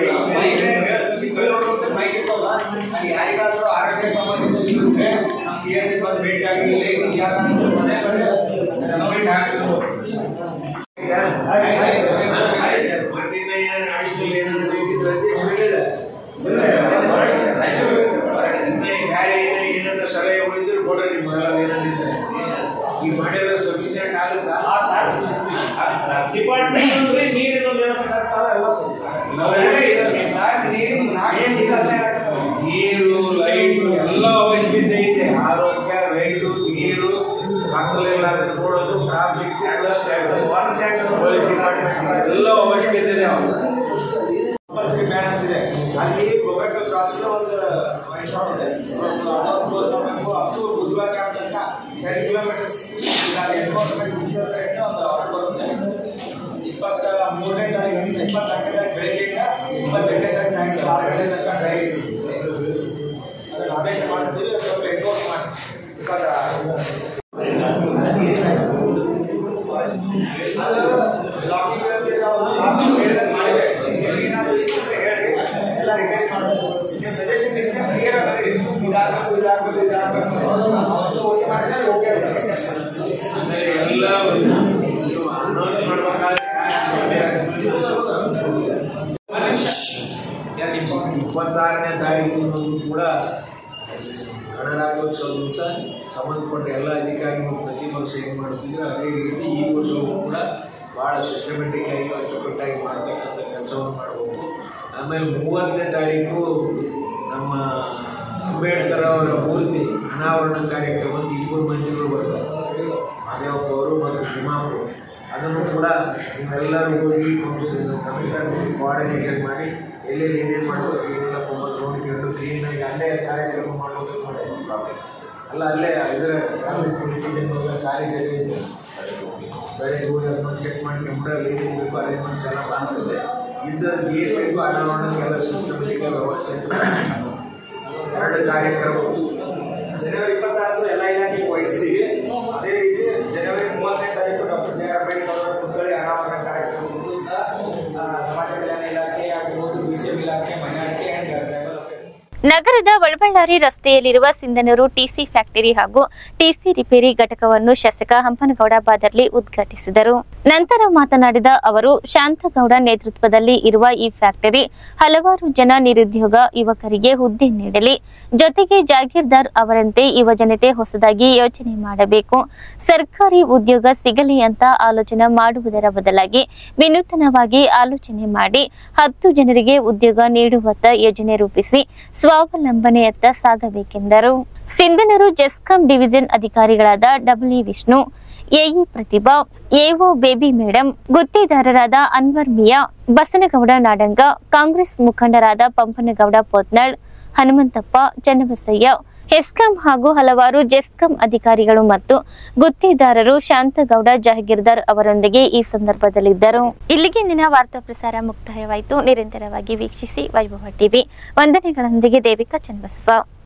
ಯಾರಿಗಾದ್ರೂ ಆರೋಗ್ಯ ಸಂಬಂಧಿತ ಇದ್ರೆ ನಮ್ಮ ಪಿ ಎಸ್ ಸಿ ಬಂದು ಭೇಟಿಯಾಗಿ ಇಲ್ಲಿ ನಮಗೆ ಸಾಕು ಮತ್ತಿನ್ನ ಏನಾದ್ರು ಅಡಿಷನಲ್ ಏನಾದ್ರು ಬೇಕಿದ್ರೆ ಅಧ್ಯಕ್ಷ ಹೇಳಿದ ಇನ್ನ ಬೇರೆ ಇನ್ನ ಏನಾದ್ರು ಸಲಹೆ ಉಳಿದ್ರೆ ಕೊಡ ನಿಮ್ಮ ಏನಾದಿದ್ರೆ ಈ ಮಾಡಿರೋ ಸಫಿಷಿಯಂಟ್ ಆಗುತ್ತಾ ಡಿಪಾರ್ಟ್ಮೆಂಟ್ ಅಂದ್ರೆ ನೀರಿನ ವ್ಯವಸ್ಥೆ ಕರೆಕ್ಟ್ ಆದ ಎಲ್ಲ ನೀರು ಲೈಟ್ ಎಲ್ಲ ಅವಶ್ಯಕತೆ ಐತೆ ಆರೋಗ್ಯ ಲೈಟು ನೀರು ಮಕ್ಕಳೆಲ್ಲಾದ್ರೂ ನೋಡೋದು traffic water tank police department ಎಲ್ಲ ಅವಶ್ಯಕತೆ ಇದೆ ಅವ್ರು ಕಂಪಲ್ಸರಿ ಬ್ಯಾನ್ ಅಂತಿದೆ ಅಲ್ಲಿ ಗೋಬೇಕಲ್ ಕ್ರಾಸ್ ಒಂದು ಶಾಪ್ ಇದೆ ಅದೊಂದು ಅಪ್ ಟು ಬುಧವಾರ ಕ್ಯಾಂಪ್ ತನಕ ಟೆನ್ ಕಿಲೋಮೀಟರ್ಸ್ ಎನ್ಫೋರ್ಸ್ಮೆಂಟ್ ಆಫೀಸರ್ ಕಡೆಯಿಂದ ಒಂದು ಆರ್ಡರ್ ಬರುತ್ತೆ ಇಪ್ಪತ್ತ ಮೂರನೇ ತಾರೀಕಿಂದ ಇಪ್ಪತ್ನಾಲ್ಕನೇ ತಾರೀಕು ಬೆಳಗ್ಗೆಯಿಂದ ಇಪ್ಪತ್ತೆಂಟನೇ ತಾರೀಕು ಸಾಯಂಕಾಲ ಆರು ಗಂಟೆ ತನಕ ಡ್ರೈವ್ ಇರುತ್ತೆ ಅದನ್ನು ಆದೇಶ ಮಾಡಿಸ್ತೀವಿ ಅದು ಸ್ವಲ್ಪ ಎನ್ಫೋರ್ಸ್ ಮಾಡಿ ಸಜೆಷನ್ ಕ್ಲಿಯರ್ ಆಗಿ ಇದಾಗಬೇಕು ಇದಾಗಬೇಕು ಇದಾಗಬೇಕು ಅಷ್ಟು ಓಕೆ ಮಾಡಿದ್ರೆ ಓಕೆ ಆಮೇಲೆ ಎಲ್ಲ ನೀವು ಅನೌನ್ಸ್ ಮಾಡ್ಬೇಕಾದ್ರೆ ಇಪ್ಪತ್ತಾರನೇ ತಾರೀಕು ಕೂಡ ಗಣರಾಜ್ಯೋತ್ಸವ ದಿವಸ ಸಂಬಂಧಪಟ್ಟ ಎಲ್ಲ ಅಧಿಕಾರಿಗಳು ಪ್ರತಿ ವರ್ಷ ಏನು ಮಾಡ್ತಿದ್ರು ಅದೇ ರೀತಿ ಈ ವರ್ಷವೂ ಕೂಡ ಭಾಳ ಸಿಸ್ಟಮೆಟಿಕ್ ಆಗಿ ಅಚ್ಚುಕಟ್ಟಾಗಿ ಮಾಡ್ತಕ್ಕಂಥ ಕೆಲಸವನ್ನು ಮಾಡಬೇಕು ಆಮೇಲೆ ಮೂವತ್ತನೇ ತಾರೀಕು ನಮ್ಮ ಅಂಬೇಡ್ಕರ್ ಅವರ ಮೂರ್ತಿ ಅನಾವರಣ ಕಾರ್ಯಕ್ರಮಕ್ಕೆ ಇಬ್ಬರು ಮಂದಿಗಳು ಬರ್ತಾರೆ ಮಾದೇವಪ್ಪ ಅವರು ಮತ್ತು ತಿಮ್ಮಾಪುರ ಅದನ್ನು ಕೂಡ ನೀವೆಲ್ಲರೂ ಹೋಗಿ ಕಮಿಷನರ್ ಕೋಆರ್ಡಿನೇಷನ್ ಮಾಡಿ ಎಲ್ಲೆಲ್ಲಿ ಏನೇನು ಮಾಡಬೇಕು ಏನೆಲ್ಲಪ್ಪ ಮತ್ತು ನೋಡಿಕೊಂಡು ಕ್ಲೀನಾಗಿ ಅಲ್ಲೇ ಕಾರ್ಯಕ್ರಮ ಮಾಡಬೇಕು ಮಾಡಿ ಅಲ್ಲ ಅಲ್ಲೇ ಇದರ ಟ್ರಾಫಿಕ್ ಪೊಲೀಸ್ ಸ್ಟೇಷನ್ ಖಾಲಿ ಜಾಗ ಇದೆ ಬೆಳಗ್ಗೆ ಹೋಗಿ ಅದನ್ನು ಚೆಕ್ ಮಾಡ್ಕೊಂಡ್ರೆ ಅಲ್ಲಿ ಏನೇನು ಬೇಕು ಅರೇಂಜ್ಮೆಂಟ್ಸ್ ಎಲ್ಲ ಮಾಡ್ತದೆ ಇದ್ದದ್ದು ಏನು ಬೇಕು ಅನಾವರಣಕ್ಕೆಲ್ಲ ಸಿಸ್ಟಮೆಟಿಕ್ ವ್ಯವಸ್ಥೆ ಎರಡು ಕಾರ್ಯಕ್ರಮ ಜನವರಿ ಇಪ್ಪತ್ತಾರು ಎಲ್ಲ ಇಲಾಖೆಗೆ ವಹಿಸಿದೀವಿ ಅದೇ ರೀತಿ ಜನವರಿ ಮೂವತ್ತನೇ ತಾರೀಕು ಡಾಕ್ಟರ್ ಬಿ ಆರ್ ಅಂಬೇಡ್ಕರ್ ಅವರ ಪುತ್ಥಳಿ ಅನಾವರಣ ಕಾರ್ಯಕ್ರಮಕ್ಕೂ ಸಹ ಆ, ಸಮಾಜ ಕಲ್ಯಾಣ ಇಲಾಖೆ ಆಗಿರ್ಬೋದು ಬಿ ಸಿ ಎಂ ಇಲಾಖೆ ಮೈನಾರಿಟಿ ಆ್ಯಂಡ್ ಟ್ರೈಬಲ್ ಅಫೇರ್ಸ್ ನಗರದ ಬಳ್ಳಬಳ್ಳಾರಿ ರಸ್ತೆಯಲ್ಲಿರುವ ಸಿಂಧನೂರು ಟಿಸಿ ಫ್ಯಾಕ್ಟರಿ ಹಾಗೂ ಟಿಸಿ ರಿಪೇರಿ ಘಟಕವನ್ನು ಶಾಸಕ ಹಂಪನಗೌಡ ಬಾದರ್ಲಿ ಉದ್ಘಾಟಿಸಿದರು ನಂತರ ಮಾತನಾಡಿದ ಅವರು ಶಾಂತಗೌಡ ನೇತೃತ್ವದಲ್ಲಿ ಇರುವ ಈ ಫ್ಯಾಕ್ಟರಿ ಹಲವಾರು ಜನ ನಿರುದ್ಯೋಗ ಯುವಕರಿಗೆ ಹುದ್ದೆ ನೀಡಲಿ ಜೊತೆಗೆ ಜಾಗೀರ್ದಾರ್ ಅವರಂತೆ ಯುವ ಜನತೆ ಹೊಸದಾಗಿ ಯೋಚನೆ ಮಾಡಬೇಕು ಸರ್ಕಾರಿ ಉದ್ಯೋಗ ಸಿಗಲಿ ಅಂತ ಆಲೋಚನೆ ಮಾಡುವುದರ ಬದಲಾಗಿ ವಿನೂತನವಾಗಿ ಆಲೋಚನೆ ಮಾಡಿ ಹತ್ತು ಜನರಿಗೆ ಉದ್ಯೋಗ ನೀಡುವತ್ತ ಯೋಜನೆ ರೂಪಿಸಿ ಸ್ವಾವಲಂಬನೆಯತ್ತ ಸಾಗಬೇಕೆಂದರು ಸಿಂಧನೂರು ಜೆಸ್ಕಾಂ ಡಿವಿಷನ್ ಅಧಿಕಾರಿಗಳಾದ W Vishnu AE Prathibha AO Baby madam ಗುತ್ತಿದಾರರಾದ ಅನ್ವರ್ ಮಿಯಾ ಬಸನಗೌಡ ನಾಡಂಗ ಕಾಂಗ್ರೆಸ್ ಮುಖಂಡರಾದ ಪಂಪನಗೌಡ ಪೋತ್ನಾಳ್ ಹನುಮಂತಪ್ಪ ಚನ್ನಬಸಯ್ಯ ಹೆಸ್ಕಾಂ ಹಾಗೂ ಹಲವಾರು ಜೆಸ್ಕಾಂ ಅಧಿಕಾರಿಗಳು ಮತ್ತು ಗುತ್ತಿದಾರರು ಶಾಂತಗೌಡ ಜಹಗೀರ್ದಾರ್ ಅವರೊಂದಿಗೆ ಈ ಸಂದರ್ಭದಲ್ಲಿದ್ದರು ಇಲ್ಲಿಗೆ ಇಂದಿನ ವಾರ್ತಾ ಪ್ರಸಾರ ಮುಕ್ತಾಯವಾಯಿತು ನಿರಂತರವಾಗಿ ವೀಕ್ಷಿಸಿ ವೈಭವ ಟಿವಿ ವಂದನೆಗಳೊಂದಿಗೆ ದೇವಿಕಾ ಚನ್ನಬಸವ